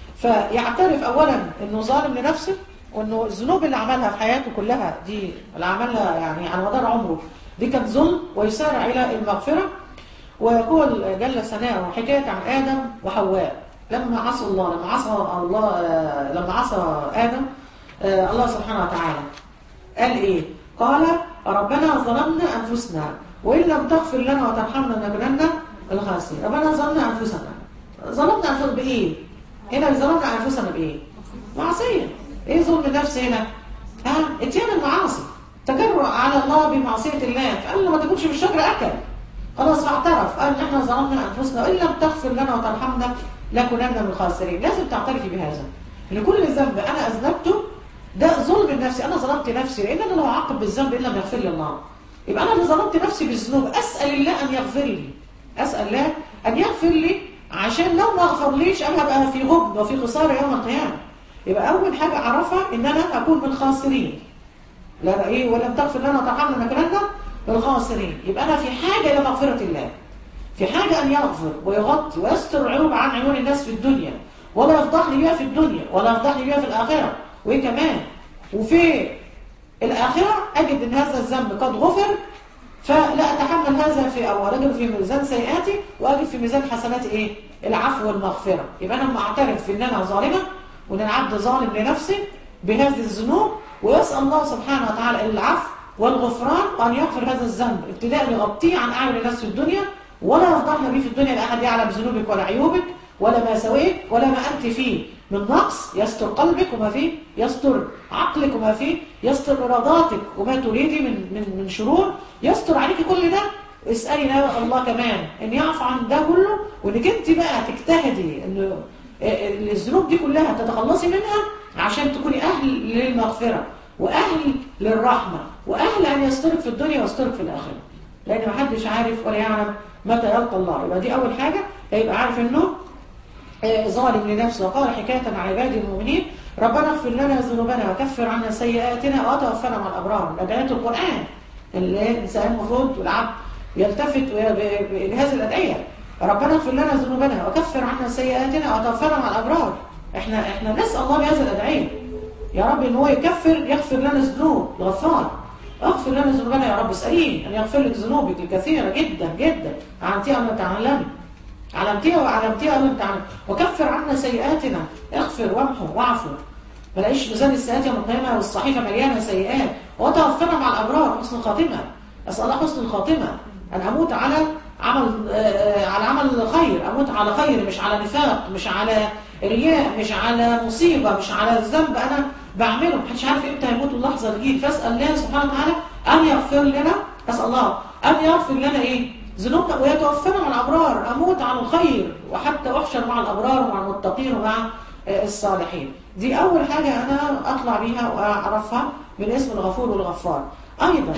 فيعترف أولا أنه ظالم لنفسه وأنه الذنوب اللي عملها في حياته كلها دي اللي عملها يعني على مدار عمره دي كانت ظلم ويسارع إلى المغفرة ويقول جل ثناؤه حكاية عن آدم وحواء لما عصى الله لما عصى الله لما عصى آدم الله سبحانه وتعالى قال إيه؟ قال ربنا ظلمنا أنفسنا وإن لم تغفر لنا وترحمنا لنكونن الخاسرين ربنا ظلمنا أنفسنا ظلمنا أنفسنا بإيه؟ هنا ظلمنا أنفسنا بإيه؟ معصية إيه ظلم النفس هنا؟ ها؟ اتيان المعاصي تجرؤ على الله بمعصية الله فقال له ما تاكلش من الشجرة أكل خلاص فاعترف قال ان احنا ظلمنا انفسنا وان لم تغفر لنا وترحمنا لكننا من الخاسرين لازم تعترفي بهذا ان كل ذنب انا اذنبته ده ظلم النفس انا ظلمت نفسي لان انا لو اعاقب بالذنب ان لم يغفر لي الله يبقى انا اللي ظلمت نفسي بالذنوب اسال الله ان يغفر لي اسال الله ان يغفر لي عشان لو ما غفرليش انا هبقى في غبن وفي خساره يوم القيامه يبقى اول حاجه اعرفها ان انا اكون من الخاسرين لا ايه ولم تغفر لنا وترحمنا لنكونن الخاسرين يبقى أنا في حاجة إلى مغفرة الله في حاجة أن يغفر ويغطي ويستر العيوب عن عيون الناس في الدنيا ولا يفضحني بها في الدنيا ولا يفضحني بها في الآخرة وإيه كمان وفي الآخرة أجد أن هذا الذنب قد غفر فلا أتحمل هذا في أول أجد في ميزان سيئاتي وأجد في ميزان حسناتي إيه العفو والمغفرة يبقى أنا لما أعترف إن أنا ظالمة وإن العبد ظالم لنفسي بهذه الذنوب ويسأل الله سبحانه وتعالى العفو والغفران وأن يغفر هذا الذنب ابتداء يغطيه عن أعين الناس في الدنيا ولا يفضحنا به في الدنيا لا أحد يعلم ذنوبك ولا عيوبك ولا ما سويك ولا ما أنت فيه من نقص يستر قلبك وما فيه يستر عقلك وما فيه يستر إراداتك وما تريدي من من من شرور يستر عليك كل ده اسألي الله كمان ان يعفو عن ده كله وانك انت بقى تجتهدي انه الذنوب دي كلها تتخلصي منها عشان تكوني اهل للمغفره واهل للرحمه واهل ان يسترك في الدنيا ويسترك في الاخره لان ما حدش عارف ولا يعلم متى يلقى الله يبقى دي اول حاجه يبقى عارف انه ظالم لنفسه وقال حكايه عن عبادي المؤمنين ربنا اغفر لنا ذنوبنا وكفر عنا سيئاتنا وتوفنا مع الابرار ادعيه القران اللي الانسان المفروض والعبد يلتفت بهذه الادعيه ربنا اغفر لنا ذنوبنا وكفر عنا سيئاتنا وتوفنا مع الابرار احنا احنا نسال الله بهذه الادعيه يا رب ان هو يكفر يغفر لنا الذنوب الغفار اغفر لنا ذنوبنا يا رب اسالين ان يغفر لك ذنوبك الكثيره جدا جدا علمتيها ولا تعلمي علمتيها وعلمتيها ولا تعلمي وكفر عنا سيئاتنا اغفر وامحو واعفو ما لاقيش ميزان السيئات يوم القيامه والصحيفه مليانه سيئات وتوفنا مع الابرار حسن الخاتمه اسال الله حسن الخاتمه ان اموت على عمل على عمل خير اموت على خير مش على نفاق مش على رياء مش على مصيبه مش على ذنب انا بعمله محدش عارف امتى يموت اللحظه اللي فاسال الله سبحانه وتعالى ان يغفر لنا اسال الله ان يغفر لنا ايه ذنوبنا ويتوفنا مع الابرار اموت على الخير وحتى احشر مع الابرار ومع المتقين ومع الصالحين دي اول حاجه انا اطلع بيها واعرفها من اسم الغفور والغفار ايضا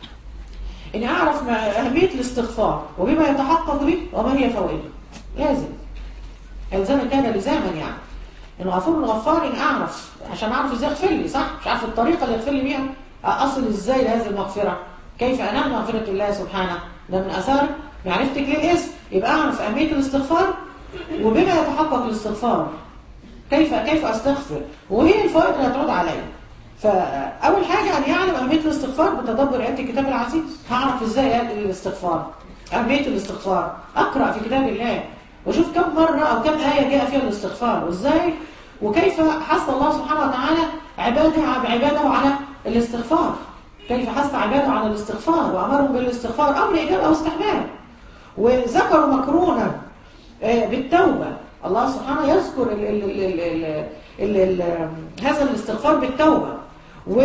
اني اعرف ما اهميه الاستغفار وبما يتحقق به وما هي فوائده لازم الزاما كان لزاما يعني الغفور والغفار ان اعرف عشان اعرف ازاي اغفر لي صح مش عارف الطريقه اللي اغفر لي بيها اصل ازاي لهذه المغفره كيف انال مغفره الله سبحانه ده من اثار معرفتك للاسم يبقى اعرف اهميه الاستغفار وبما يتحقق الاستغفار كيف كيف استغفر وهي الفوائد اللي هتعود عليا فاول حاجه ان يعلم اهميه الاستغفار بتدبر ايات الكتاب العزيز هعرف ازاي ايات الاستغفار اهميه الاستغفار اقرا في كتاب الله واشوف كم مره او كم ايه جاء فيها الاستغفار وازاي وكيف حث الله سبحانه وتعالى عباده بعباده على الاستغفار كيف حث عباده على الاستغفار وامرهم بالاستغفار امر ايجاب او استحباب وذكروا مكرونا بالتوبه الله سبحانه يذكر ال ال ال ال ال ال هذا الاستغفار بالتوبه و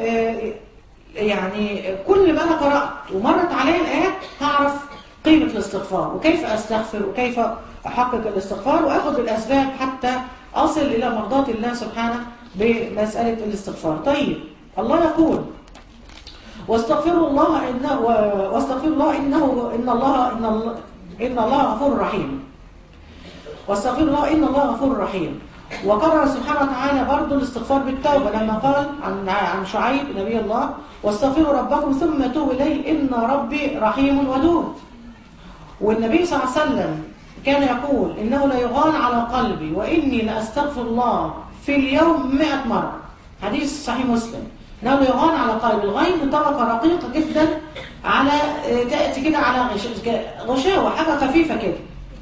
يعني كل ما انا قرات ومرت علي الايات هعرف قيمه الاستغفار وكيف استغفر وكيف احقق الاستغفار واخذ بالاسباب حتى اصل الى مرضاه الله سبحانه بمساله الاستغفار طيب الله يقول واستغفروا الله انه واستغفروا الله انه ان الله ان الله ان الله غفور رحيم واستغفروا الله ان الله غفور رحيم وقرر سبحانه وتعالى برضه الاستغفار بالتوبه لما قال عن عن شعيب نبي الله واستغفروا ربكم ثم توبوا اليه ان ربي رحيم ودود والنبي صلى الله عليه وسلم كان يقول إنه لا يغان على قلبي وإني لأستغفر الله في اليوم مئة مرة حديث صحيح مسلم إنه لا يغان على قلبي الغين طبقة رقيقة جدا على تأتي كده على غش- غشاوة حاجة خفيفة كده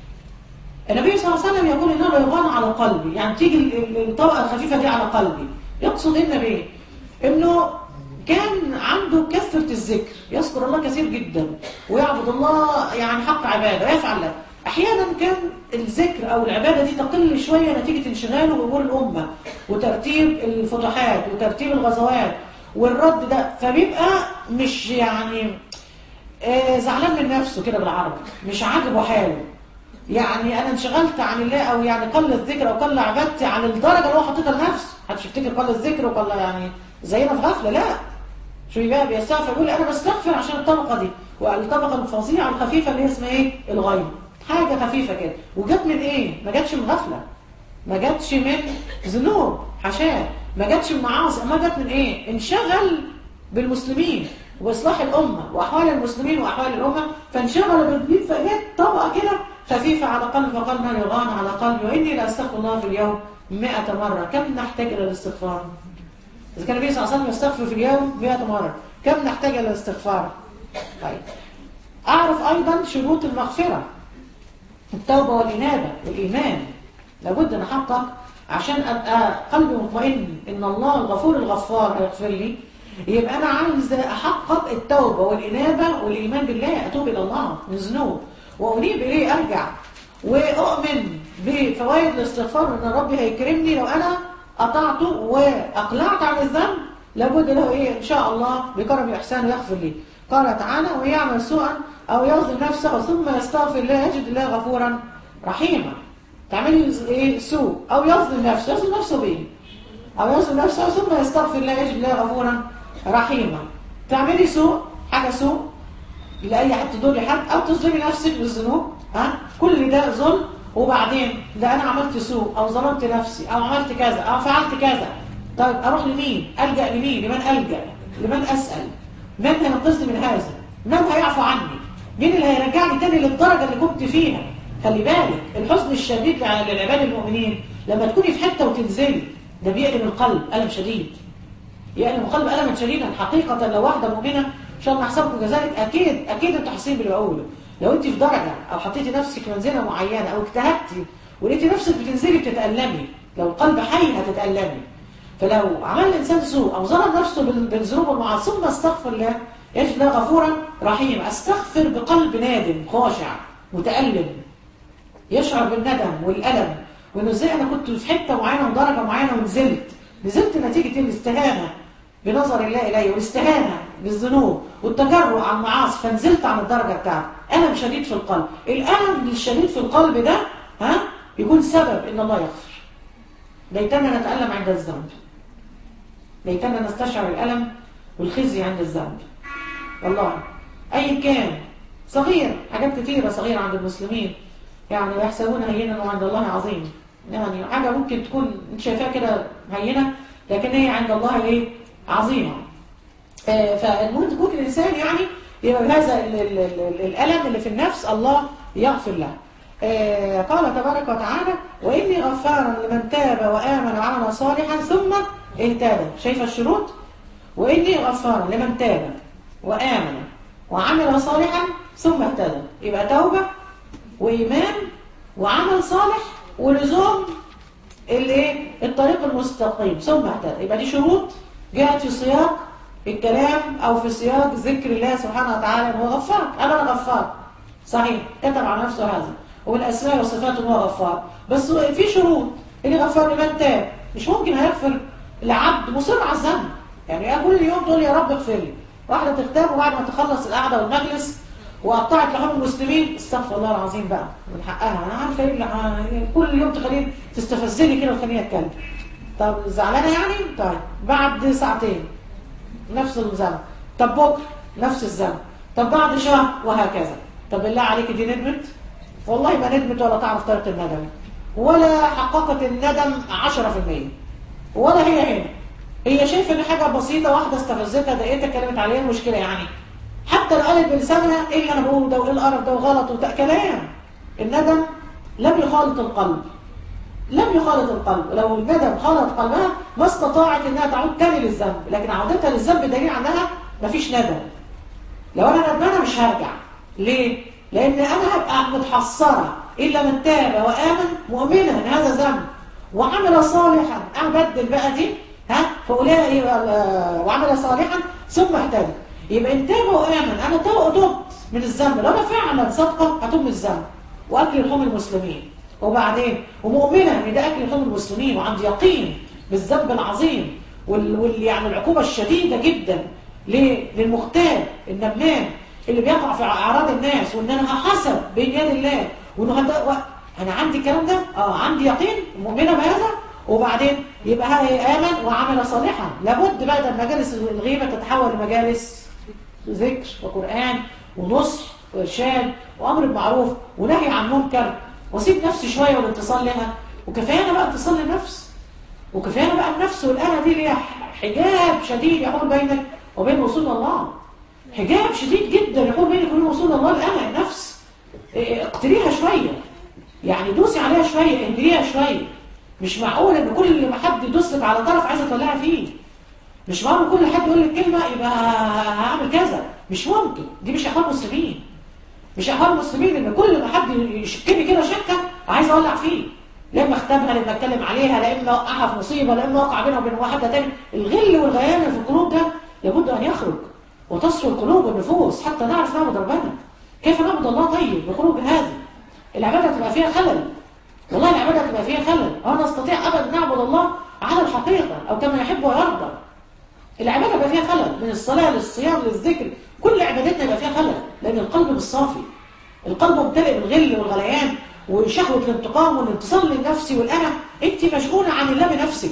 النبي صلى الله عليه وسلم يقول إنه لا يغان على قلبي يعني تيجي ال- ال- الطبقة الخفيفة دي على قلبي يقصد إيه النبي إنه كان عنده كثرة الذكر يذكر الله كثير جدا ويعبد الله يعني حق عبادة ويفعل له أحيانا كان الذكر أو العبادة دي تقل شوية نتيجة انشغاله بأمور الأمة وترتيب الفتوحات وترتيب الغزوات والرد ده فبيبقى مش يعني آه، زعلان من نفسه كده بالعربي مش عاجبه حاله يعني انا انشغلت عن الله او يعني قل الذكر او قل عبادتي عن الدرجه اللي هو حاططها لنفسه محدش يفتكر قل الذكر وقل يعني زينا في غفله لا شو بقى بيستغفر يقول انا بستغفر عشان الطبقه دي والطبقه الفظيعه الخفيفه اللي هي اسمها ايه الغيب حاجه خفيفه كده وجت من ايه ما جاتش من غفله ما جاتش من ذنوب حشاه ما جاتش من معاصي ما جت من ايه انشغل بالمسلمين واصلاح الامه واحوال المسلمين واحوال الامه فانشغل بالدين فجت طبقه كده خفيفه على قلبه فقال ما يغان على قلبي واني لاستغفر الله في اليوم 100 مره كم نحتاج الى الاستغفار إذا كان النبي صلى الله عليه وسلم يستغفر في اليوم 100 مرة كم نحتاج إلى الاستغفار؟ طيب أعرف أيضا شروط المغفرة التوبة والإنابة والإيمان لابد أن أحقق عشان أبقى قلبي مطمئن إن الله الغفور الغفار هيغفر لي يبقى أنا عايز أحقق التوبة والإنابة والإيمان بالله أتوب إلى الله من ذنوب وأنيب إليه أرجع وأؤمن بفوائد الاستغفار إن ربي هيكرمني لو أنا قطعته وأقلعت عن الذنب لابد له إيه إن شاء الله بكرم إحسانه يغفر لي قال تعالى ويعمل سوءا أو يظلم نفسه ثم يستغفر الله يجد الله غفورا رحيما تعملي إيه سوء أو يظلم نفسه يظلم نفسه بإيه أو يظلم نفسه ثم يستغفر الله يجد الله غفورا رحيما تعملي سوء حاجة سوء لأي حد تدوري حد أو تظلمي نفسك بالذنوب ها كل ده ظلم وبعدين ده أنا عملت سوء أو ظلمت نفسي أو عملت كذا أو فعلت كذا طيب أروح لمين ألجأ لمين لمن ألجأ لمن أسأل من هينقذني من هذا من هيعفو عني مين اللي هيرجعني تاني للدرجة اللي كنت فيها خلي بالك الحزن الشديد للعباد المؤمنين لما تكوني في حتة وتنزلي ده بيألم القلب ألم شديد يألم القلب ألما شديدا حقيقة لو واحدة مؤمنة إن شاء الله نحسبكم كذلك أكيد أكيد أنتوا حاسين باللي بقوله لو أنت في درجة أو حطيتي نفسك في منزلة معينة أو اجتهدتي ولقيتي نفسك بتنزلي بتتألمي لو القلب حي هتتألمي فلو عمل الإنسان سوء أو ظلم نفسه بال- بالذنوب والمعاصي ثم استغفر الله يجد الله غفورا رحيما استغفر بقلب نادم خاشع متألم يشعر بالندم والألم وإنه إزاي أنا كنت في حتة معينة ودرجة معينة ونزلت نزلت نتيجة الاستهانة بنظر الله إلي والاستهانة بالذنوب والتجرؤ على المعاصي فنزلت عن الدرجة بتاعتي ألم شديد في القلب الألم الشديد في القلب ده ها يكون سبب إن الله يغفر ليتنا نتألم عند الذنب ليتنا نستشعر الألم والخزي عند الذنب والله أي كان صغير حاجات كتيرة صغيرة عند المسلمين يعني يحسبون هينا وعند الله عظيم يعني حاجة ممكن تكون انت شايفاها كده هينة لكن هي عند الله ايه عظيمة آه، فالمهم تكون الإنسان يعني يبقى بهذا ال- ال- ال- الألم اللي في النفس الله يغفر له آه، قال تبارك وتعالى وإني غفارا لمن تاب وآمن وعمل صالحا ثم اهتدى شايفة الشروط وإني غفارا لمن تاب وآمن وعمل صالحا ثم اهتدى يبقى توبة وإيمان وعمل صالح ولزوم الايه الطريق المستقيم ثم اهتدى يبقى دي شروط جاءت في سياق الكلام او في سياق ذكر الله سبحانه وتعالى ان هو غفار انا غفار صحيح كتب على نفسه هذا ومن اسماء وصفاته ان هو غفار بس هو في شروط اللي غفار لمن تاب مش ممكن هيغفر لعبد مصر على الذنب يعني كل يوم تقول يا رب اغفر لي واحده تغتاب وبعد ما تخلص القعده والمجلس وقطعت لحوم المسلمين استغفر الله العظيم بقى من حقها انا عارفه ايه اللي ه- كل يوم تخليني تستفزني كده وتخليني اتكلم طب زعلانه يعني طيب بعد ساعتين نفس الزمن طب بكره نفس الذنب طب بعد شهر وهكذا طب بالله عليك دي ندمت والله ما ندمت ولا تعرف طريقه الندم ولا حققت الندم 10% ولا هي هنا هي شايفه ان حاجه بسيطه واحده استفزتها ضايقتها اتكلمت عليها المشكله يعني حتى لو قالت بلسانها ايه اللي انا بقوله ده وايه القرف ده وغلط وده كلام الندم لم يخالط القلب لم يخالط القلب لو الندم خالط قلبها ما استطاعت انها تعود تاني للذنب لكن عودتها للذنب دليل عنها مفيش ندم لو انا ندمانه مش هرجع ليه لان انا هبقى متحسره الا من تاب وامن مؤمنا ان هذا ذنب وعمل صالحا ابدل بقى دي ها فاولئك وعمل صالحا ثم اهتدى يبقى ان تاب وامن انا تبت من الذنب لو انا فعلا صادقه هتوب من الذنب واكل لحوم المسلمين وبعدين ومؤمنه ان ده اكل لحوم المسلمين وعندي يقين بالذنب العظيم وال, وال يعني العقوبه الشديده جدا للمغتاب النمام اللي بيقع في اعراض الناس وان انا هحاسب بين يد الله وانه هد... و... انا عندي الكلام ده اه عندي يقين مؤمنه بهذا وبعدين يبقى امن وعمل صالحا لابد بقى ده مجالس الغيبه تتحول لمجالس ذكر وقران ونصح وارشاد وامر بالمعروف ونهي عن منكر واسيب نفسي شويه والاتصال لها وكفايه بقى اتصال للنفس وكفايه بقى النفس والانا دي ليها حجاب شديد يحول بينك وبين وصول الله حجاب شديد جدا يحول بينك وبين وصول الله الانا النفس اقتريها شويه يعني دوسي عليها شويه اهدريها شويه مش معقول ان كل ما حد يدوس لك على طرف عايزه تطلعها فيه مش معقول كل حد يقول لك كلمه يبقى هعمل كذا مش ممكن دي مش اخوان مسلمين مش اخوان مسلمين ان كل ما حد يشكني كده شكه عايز اولع فيه لا اما اختبها لا اما اتكلم عليها لا اما اوقعها في مصيبه لا اما اوقع بينها وبين واحده تاني الغل والغيان في القلوب ده لابد ان يخرج وتصفو القلوب والنفوس حتى نعرف نعبد ربنا كيف نعبد الله طيب بخروج هذه العباده تبقى فيها خلل والله العباده تبقى فيها خلل اه نستطيع ابدا نعبد الله على الحقيقه او كما يحب ويرضى العباده يبقى فيها خلل من الصلاه للصيام للذكر كل عبادتنا يبقى فيها خلل لان القلب مش صافي القلب ممتلئ بالغل والغليان وشهوه الانتقام والانتصار للنفس والانا انت مشغوله عن الله بنفسك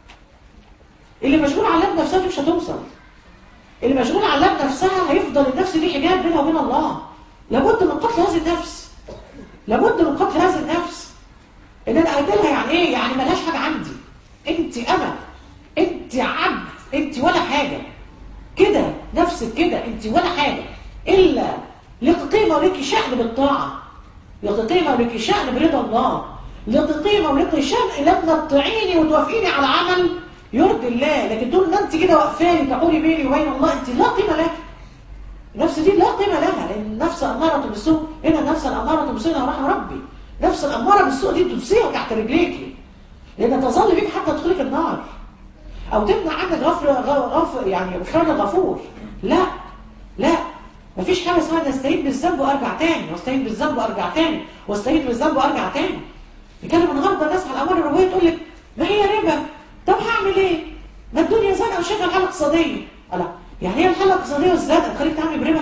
اللي مشغول عن الله بنفسها مش هتوصل اللي مشغول عن الله بنفسها هيفضل النفس دي حجاب بينها وبين الله لابد من قتل هذه النفس لابد من قتل هذه النفس ان انا اقتلها يعني ايه يعني ملهاش حاجه عندي انت انا انت عبد انت ولا حاجه كده نفسك كده انت ولا حاجه الا لك قيمه ولك شأن بالطاعه لك قيمه ولك شأن برضا الله لك قيمه ولك شأن لما تطيعيني وتوافقيني على عمل يرضي الله لكن طول ما انت كده واقفاني تقولي بيني وبين الله انت لا قيمه لك النفس دي لا قيمه لها لان النفس اماره بالسوء هنا النفس الاماره بالسوء رحم ربي نفس الاماره بالسوء دي تدسيها تحت رجليكي لان تظل بيك حتى تدخلك النار او تمنع عنك غفر غفر يعني غفران الغفور لا لا مفيش حاجه اسمها نستعيد بالذنب وارجع تاني واستعيد بالذنب وارجع تاني واستعيد بالذنب وارجع تاني نتكلم النهارده الناس على الامر الربويه تقول لك ما هي ربا طب هعمل ايه؟ ما الدنيا زنقه وشايفه الحاله الاقتصاديه لا يعني هي الحاله الاقتصاديه والزنقه تخليك تعمل بربا؟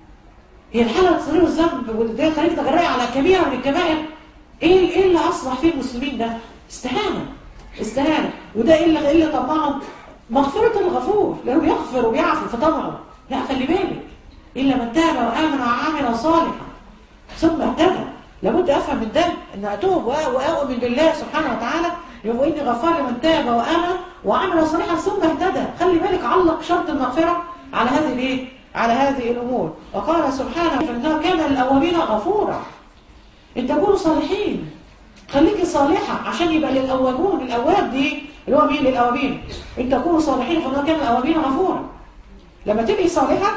هي الحاله الاقتصاديه والذنب ودي تخليك تجرأي على كبيره من الكبائر ايه ايه اللي اصلح فيه المسلمين ده؟ استهانه استهانه وده ايه اللي اللي طمعهم؟ مغفره الغفور لانه بيغفر وبيعفو فطمعوا لا خلي بالك الا من تاب وامن وعمل صالحا ثم اهتدى لابد افهم من ده ان اتوب واؤمن بالله سبحانه وتعالى يبقى اني غفار لمن تاب وامن وعمل صالحا ثم اهتدى خلي بالك علق شرط المغفره على هذه الايه على هذه الامور وقال سبحانه فانه كان للاوابين غفورا ان تكونوا صالحين خليكي صالحه عشان يبقى للاوابون الاواب دي اللي هو مين للاوابين ان تكونوا صالحين فانه كان للاوابين غفورا لما تبقي صالحه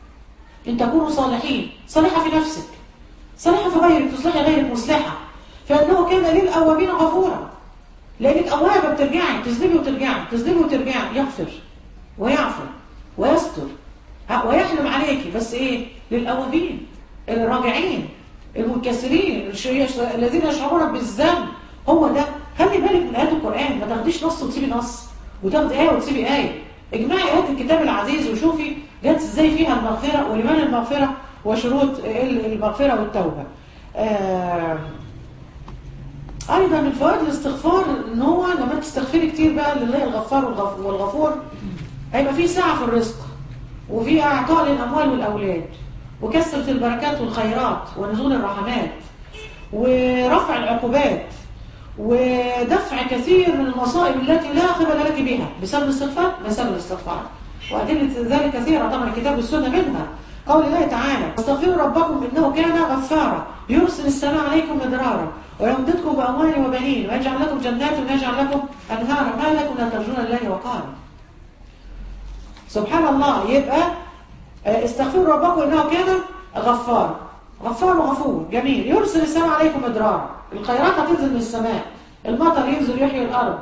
ان تكونوا صالحين صالحه في نفسك صالحه في غيرك تصلحي غيرك مصلحه فانه كان للاوابين غفورا لانك اوابه بترجعي تذنبي وترجعي تذنبي وترجعي يغفر ويعفو ويستر ويحلم عليكي بس ايه للاوابين الراجعين المنكسرين الذين يشعرون بالذنب هو ده خلي بالك من ايات القران ما تاخديش نص وتسيبي نص وتاخدي ايه وتسيبي ايه اجمعي ايات الكتاب العزيز وشوفي جت ازاي فيها المغفره ولمن المغفره وشروط المغفره والتوبه آه ايضا من فوائد الاستغفار ان هو لما تستغفري كتير بقى لله الغفار والغفور هيبقى في سعه في الرزق وفي اعطاء للاموال والاولاد وكثره البركات والخيرات ونزول الرحمات ورفع العقوبات ودفع كثير من المصائب التي لا قبل لك بها بسبب الاستغفار بسبب الاستغفار وأدلة ذلك كثيرة طبعا الكتاب والسنة منها قول الله تعالى استغفروا ربكم إنه كان غفارا يرسل السماء عليكم مدرارا ويمددكم بأموال وبنين ويجعل لكم جنات ويجعل لكم أنهارا ما لكم لا ترجون الله وقارا سبحان الله يبقى استغفروا ربكم إنه كان غفار غفار وغفور جميل يرسل السماء عليكم مدرارا الخيرات هتنزل من السماء المطر ينزل يحيي الأرض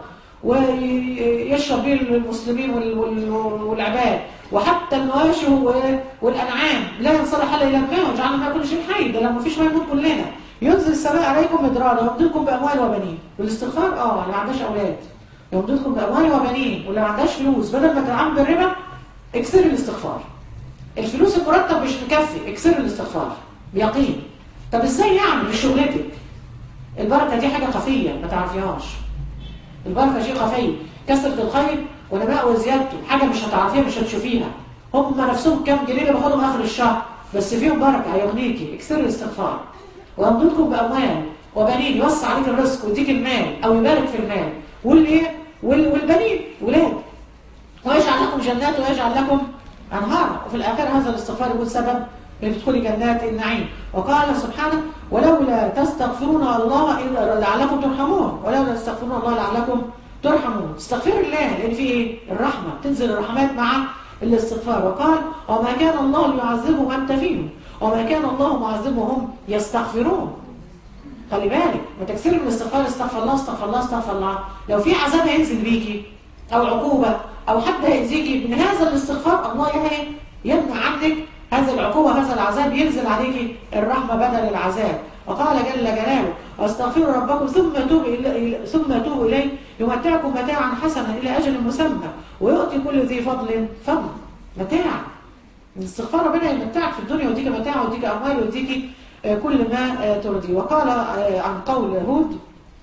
ويشرب به المسلمين والعباد وحتى المواشي والأنعام لا ينصلح إلا إلى الماء وجعلنا ما كل شيء حي ده لما فيش ما يموت كلنا ينزل السماء عليكم مدرارا ويمددكم بأموال وبنين بالاستغفار اه اللي ما عندهاش أولاد يمددكم بأموال وبنين واللي ما عندهاش فلوس بدل ما تنعم بالربا اكسري الاستغفار الفلوس المرتب مش مكفي اكسري الاستغفار بيقين طب ازاي يعني مش شغلتك البركة دي حاجة خفية ما تعرفيهاش البركة شيء خفي كثرة الخير ونماء وزيادته حاجة مش هتعرفيها مش هتشوفيها هم نفسهم كام جنيه اللي باخدهم آخر الشهر بس فيهم بركة هيغنيكي اكسري الاستغفار ويمددكم بأموال وبنين يوسع عليك الرزق ويديك المال أو يبارك في المال والإيه والبنين ولاد ويجعل لكم جنات ويجعل لكم أنهار وفي الآخر هذا الاستغفار يكون سبب لدخول جنات النعيم وقال سبحانه ولولا تستغفرون الله لعلكم ترحمون ولولا تستغفرون الله لعلكم ترحمون استغفر الله لان في ايه الرحمه تنزل الرحمات مع الاستغفار وقال وما كان الله ليعذبهم وانت فيهم وما كان الله معذبهم يستغفرون خلي بالك ما تكسري من الاستغفار استغفر الله استغفر الله استغفر الله لو في عذاب هينزل بيكي او عقوبه او حد هيأذيكي من هذا الاستغفار الله يهي يمنع عنك هذا العقوبة هذا العذاب ينزل عليك الرحمة بدل العذاب وقال جل جلاله واستغفروا ربكم ثم توبوا إليه ثم توبوا إليه يمتعكم متاعا حسنا إلى أجل مسمى ويؤتي كل ذي فضل فضل متاع الاستغفار ربنا يمتعك في الدنيا ويديك متاع ويديك أموال ويديك كل ما ترضي وقال عن قول هود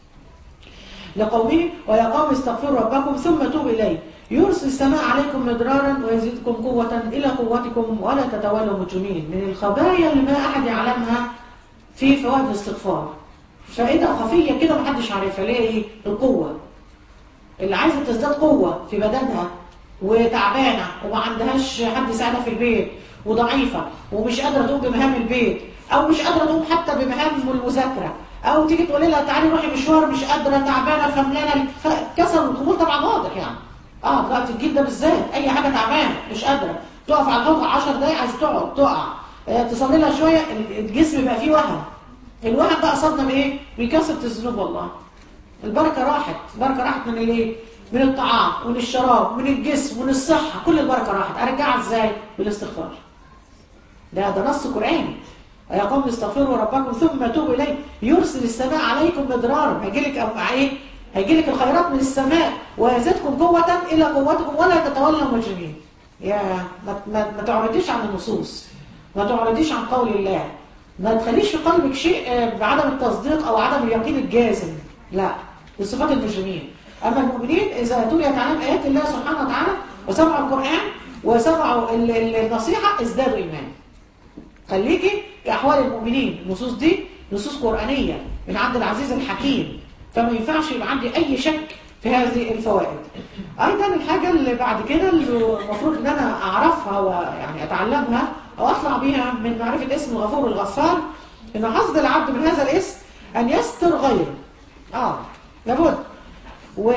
لقومه ويا قوم استغفروا ربكم ثم توبوا إليه يرسل السماء عليكم مدرارا ويزيدكم قوة إلى قوتكم ولا تتولوا مجرمين من الخبايا اللي ما أحد يعلمها في فوائد الاستغفار فائدة خفية كده محدش عارفها ليه ايه القوة اللي عايزة تزداد قوة في بدنها وتعبانة وما عندهاش حد يساعدها في البيت وضعيفة ومش قادرة تقوم بمهام البيت أو مش قادرة تقوم حتى بمهام المذاكرة أو تيجي تقولي لها تعالي روحي مشوار مش قادرة تعبانة فملانة كسر الخمول طبعا واضح يعني اه دلوقتي الجيل ده بالذات اي حاجه تعبانه مش قادره تقف على الحوض 10 دقايق عايز تقعد تقع آه تصلي لها شويه الجسم بقى فيه وهن الوهن ده قصدنا بايه؟ بكثره الذنوب والله البركه راحت البركه راحت من الايه؟ من الطعام ومن الشراب ومن الجسم ومن الصحه كل البركه راحت ارجعها ازاي؟ بالاستغفار ده ده نص قراني يا قوم استغفروا ربكم ثم توبوا اليه يرسل السماء عليكم مدرارا هيجي لك ايه؟ هيجي لك الخيرات من السماء ويزيدكم قوة إلى قوتكم ولا تتولوا مجرمين يا ما, ما, ما تعرضيش عن النصوص ما تعرضيش عن قول الله ما تخليش في قلبك شيء بعدم التصديق أو عدم اليقين الجازم لا بصفات المجرمين أما المؤمنين إذا تليت عليهم آيات الله سبحانه وتعالى وسمعوا القرآن وسمعوا النصيحة ازدادوا إيمان خليكي كأحوال المؤمنين النصوص دي نصوص قرآنية من عند العزيز الحكيم فما ينفعش يبقى عندي أي شك في هذه الفوائد أيضا الحاجة اللي بعد كده اللي المفروض أن أنا أعرفها ويعني أتعلمها أو أطلع بيها من معرفة اسم الغفور الغفار أن حظ العبد من هذا الاسم أن يستر غيره آه لابد و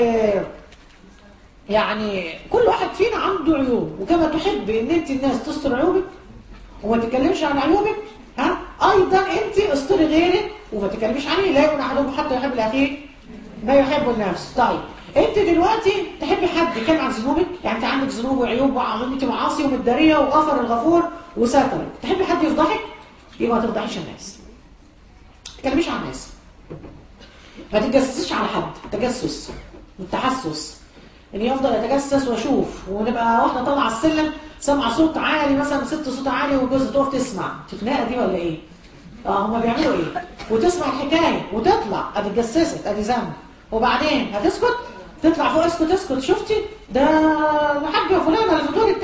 يعني كل واحد فينا عنده عيوب وكما تحب ان انت الناس تستر عيوبك وما تتكلمش عن عيوبك ها ايضا انت استري غيرك وما تتكلميش عنه لا يكون احدكم حتى يحب الاخير ما يحب النفس طيب انت دلوقتي تحبي حد يتكلم عن ذنوبك يعني انت عندك ذنوب وعيوب وانت معاصي ومتداريه وغفر الغفور وسترك تحبي حد يفضحك يبقى ما تفضحيش الناس ما تتكلميش عن الناس ما تتجسسيش على حد تجسس التحسس اني افضل اتجسس واشوف ونبقى واحده طالعه على السلم سامعه صوت عالي مثلا ست صوت عالي وجوزها تقف تسمع خناقه دي ولا ايه اه هما بيعملوا ايه وتسمع الحكايه وتطلع ادي اتجسست ادي ذنب وبعدين هتسكت تطلع فوق اسكت اسكت شفتي ده الحاجه فلانه اللي في الدور الثاني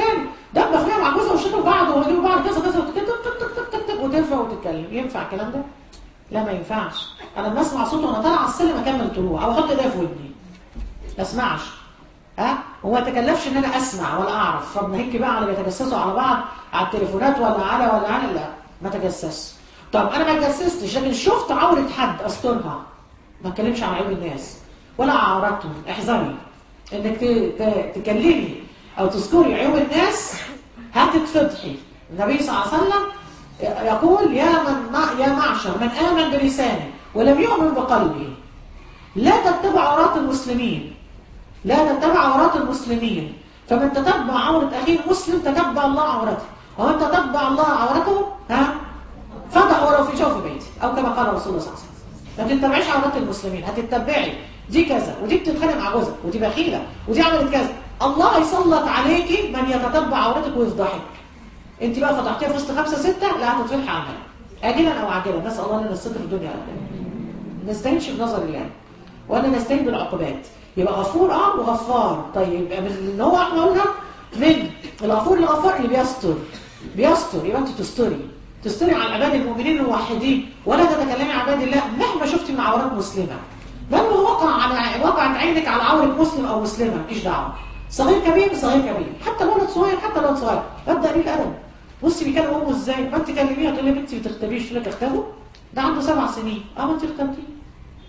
دب اخويا مع جوزها وشتوا بعض وهجيبوا بعض كذا كذا وتك- تك تك تك تك تك وترفع وتتكلم ينفع الكلام ده؟ لا ما ينفعش انا لما اسمع صوته وانا طالعه على السلم اكمل طلوع او احط ايديا في ودني ما اسمعش ها هو ما تكلفش ان انا اسمع ولا اعرف طب نهيك بقى على بيتجسسوا على بعض على التليفونات ولا على ولا على لا ما تجسسش طب انا ما اتجسستش لكن شفت عوره حد استرها ما اتكلمش عن عيوب الناس ولا عن عوراتهم احذري انك ت- ت- تكلمي او تذكري عيوب الناس هتتفضحي النبي صلى الله عليه وسلم يقول يا من مع يا معشر من امن بلسانه ولم يؤمن بقلبه لا تتبع عورات المسلمين لا تتبع عورات المسلمين فمن تتبع عورة أخيه المسلم تتبع الله عورته ومن تتبع الله عورته ها فضح ولو في جوف بيتي أو كما قال رسول الله صلى الله عليه وسلم ما تتبعيش عورات المسلمين هتتبعي دي كذا ودي بتتخانق مع جوزها ودي بخيلة ودي عملت كذا الله يسلط عليكي من يتتبع عورتك ويفضحك انت بقى فضحتيها في وسط خمسة ستة لا هتتفضحي عنها آجلا أو عاجلا نسأل الله لنا الستر في الدنيا والآخرة ما نستهينش بنظر الله ولا نستهين بالعقوبات يبقى غفور اه وغفار طيب يبقى من اللي هو احنا قلنا من الغفور الغفار اللي بيستر بيستر يبقى انت تستري تستري على العباد المؤمنين الواحدين ولا تتكلمي عن عباد الله مهما شفتي من عورات مسلمه بل هو وقع على وقعت عينك على عوره مسلم او مسلمه مفيش دعوه صغير كبير صغير كبير حتى الولد صغير حتى الولد صغير ابدا ليه الادب بصي بيكلم امه ازاي ما انت كلميها تقول لي بنتي ما بتختبيش تقول لك اختبه ده عنده سبع سنين اه ما انت اختبتيه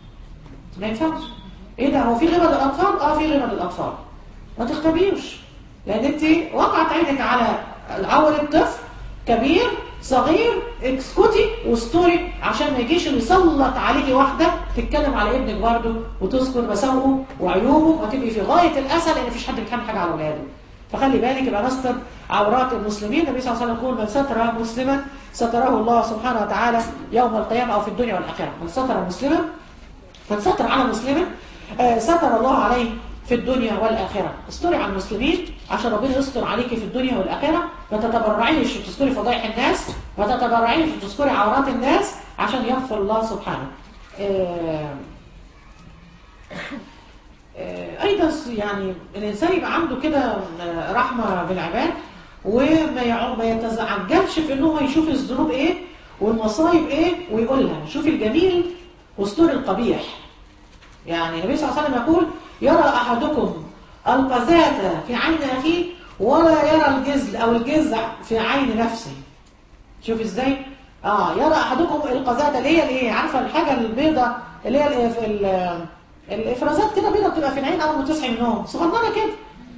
ما ينفعش ايه ده هو في غيبه للاطفال اه في غيبه للاطفال ما تختبيوش لان انت وقعت عينك على عور الطفل كبير صغير اسكتي واستوري عشان ما يجيش اللي يسلط عليكي واحده تتكلم على ابنك برضه وتذكر مساوئه وعيوبه وتبقي في غايه الاسى لان مفيش حد بيتحمل حاجه على اولاده فخلي بالك يبقى نستر عورات المسلمين النبي صلى الله عليه وسلم يقول من ستر مسلما ستره الله سبحانه وتعالى يوم القيامه او في الدنيا والاخره من ستر مسلما من ستر على مسلم آه، ستر الله عليه في الدنيا والآخرة استري على المسلمين عشان ربنا يستر عليكي في الدنيا والآخرة ما تتبرعيش وتذكري فضائح الناس ما تتبرعيش وتذكري عورات الناس عشان يغفر الله سبحانه آه، آه، أيضا يعني الإنسان يبقى عنده كده آه، رحمة بالعباد وما يع- ما يتعجلش في إن هو يشوف الذنوب إيه والمصايب إيه ويقولها شوف الجميل واستور القبيح يعني النبي صلى الله عليه وسلم يقول يرى أحدكم القذاة في عين أخيه ولا يرى الجزل أو الجزع في عين نفسه شوف ازاي اه يرى احدكم القذاة اللي هي الايه عارفه الحاجه البيضه اللي هي الإف- ال- الافرازات كده بيضه بتبقى في العين اول ما تصحي من النوم صغننه كده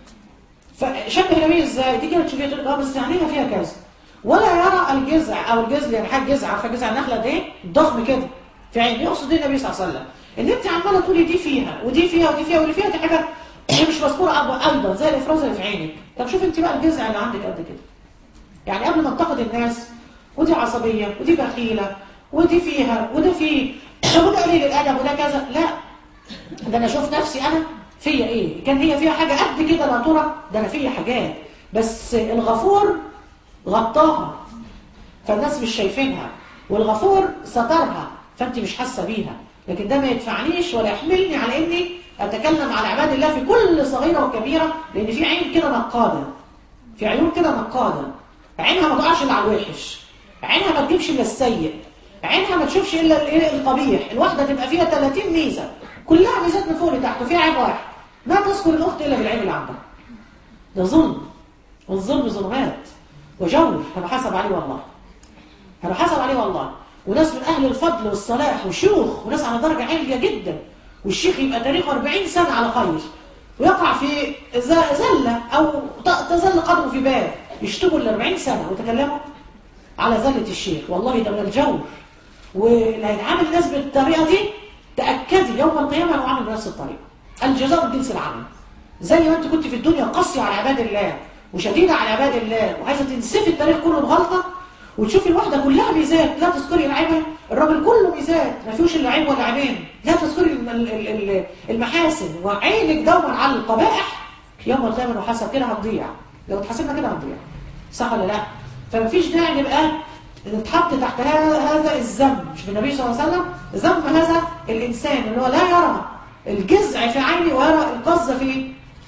فشبه النبي ازاي دي كده تشوفيها تقول اه بس عينيها فيها كذا ولا يرى الجزع او الجزل يعني حاجه جزع عارفه جزع النخله ده ايه ضخم كده في عين يقصد ايه النبي صلى الله عليه وسلم ان انت عماله تقولي دي فيها ودي فيها ودي فيها ودي فيها دي حاجه مش مذكوره أب- ايضا زي الافراز اللي في عينك طب شوف انت بقى الجزع اللي عندك قد كده يعني قبل ما انتقد الناس ودي عصبيه ودي بخيله ودي فيها وده فيه وده قليل الادب وده كذا لا ده انا اشوف نفسي انا فيا ايه كان هي فيها حاجه قد كده لا ترى ده انا فيا حاجات بس الغفور غطاها فالناس مش شايفينها والغفور سترها فانت مش حاسه بيها لكن ده ما يدفعنيش ولا يحملني على اني اتكلم على عباد الله في كل صغيره وكبيره لان في عين كده نقاده في عيون كده نقاده عينها ما تقعش الا على الوحش عينها ما تجيبش الا السيء عينها ما تشوفش الا الايه القبيح الواحده تبقى فيها 30 ميزه كلها ميزات من فوق لتحت وفيها عيب واحد ما تذكر الاخت الا بالعيب اللي عندها ده ظلم والظلم ظلمات وجور هنحاسب عليه والله هنحاسب عليه والله وناس من اهل الفضل والصلاح وشيوخ وناس على درجه عاليه جدا والشيخ يبقى تاريخه 40 سنه على خير ويقع في ز- زله او ت- تزل قدمه في باب يشتموا ال 40 سنه وتكلموا على زله الشيخ والله ده من الجور واللي هيتعامل الناس بالطريقه دي تاكدي يوم القيامه هو عامل بنفس الطريقه الجزاء من جنس العمل زي ما انت كنت في الدنيا قاسيه على عباد الله وشديده على عباد الله وعايزه تنسفي التاريخ كله بغلطه وتشوفي الواحده كلها ميزات لا تذكري العيبه الراجل كله ميزات ما فيهوش الا عيب ولا عيبين لا تذكري الم- ال- ال- ال- المحاسن وعينك دوما على القبائح يوم القيامه لو حسب كده هتضيع لو اتحاسبنا كده هتضيع صح ولا لا فمفيش داعي نبقى نتحط تحت ه- هذا الذنب مش النبي صلى الله عليه وسلم ذنب هذا الانسان اللي هو لا يرى الجزع في عينه ويرى القذ في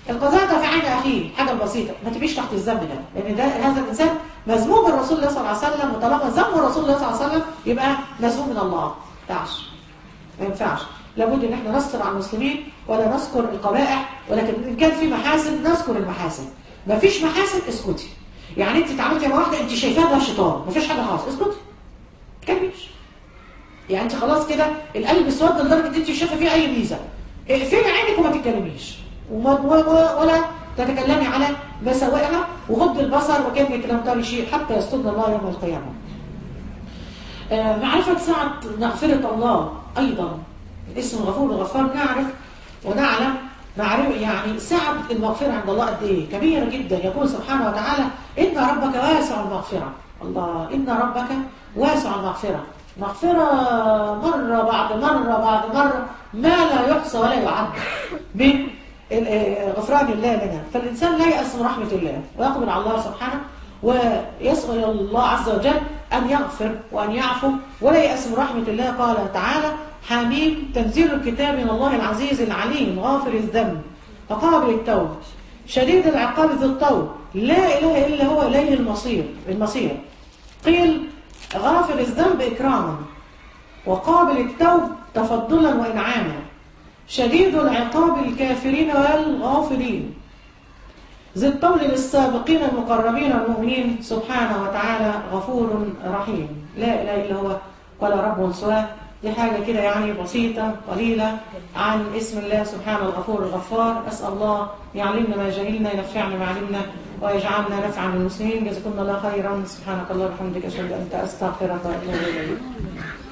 القذاة في عين اخيه حاجه بسيطه ما تبقيش تحت الذنب ده لان ده هذا الانسان مذموم من رسول الله صلى الله عليه وسلم وطالما ذم رسول الله صلى الله عليه وسلم يبقى مذموم من الله ما ينفعش ما ينفعش لابد ان احنا نستر على المسلمين ولا نذكر القبائح ولكن ان كان في محاسن نذكر المحاسن ما فيش محاسن اسكتي يعني انت اتعاملتي مع واحده انت شايفاها ده شيطان ما فيش حاجه خالص اسكتي ما تكلميش يعني انت خلاص كده القلب اسود لدرجه ان انت مش شايفه فيه اي ميزه اقفلي عينك وما تتكلميش وما و- ولا تتكلمي على مساوئها وغض البصر وكانك لم تري شيء حتى يسترنا الله يوم القيامه آه، معرفة سعة مغفرة الله أيضا اسم الغفور الغفار نعرف ونعلم معرفة يعني سعة المغفرة عند الله قد إيه كبيرة جدا يقول سبحانه وتعالى إن ربك واسع المغفرة الله إن ربك واسع المغفرة مغفرة مرة بعد مرة بعد مرة ما لا يحصى ولا يعد من ال- آه، غفران الله لنا فالإنسان لا يأس من رحمة الله ويقبل على الله سبحانه ويسأل الله عز وجل أن يغفر وأن يعفو ولا يأس من رحمة الله قال تعالى حميم تنزيل الكتاب من الله العزيز العليم غافر الذنب وقابل التوب شديد العقاب ذي الطول لا إله إلا هو إليه المصير المصير قيل غافر الذنب إكراما وقابل التوب تفضلا وإنعاما شديد العقاب الكافرين والغافلين ذي الطول للسابقين المقربين المؤمنين سبحانه وتعالى غفور رحيم لا إله إلا هو ولا رب سواه دي حاجة كده يعني بسيطة قليلة عن اسم الله سبحانه الغفور الغفار أسأل الله يعلمنا ما جهلنا ينفعنا ما علمنا ويجعلنا نفعا للمسلمين جزاكم الله خيرا سبحانك الله وبحمدك أشهد أن لا إله إلا أنت أستغفرك وأتوب إليك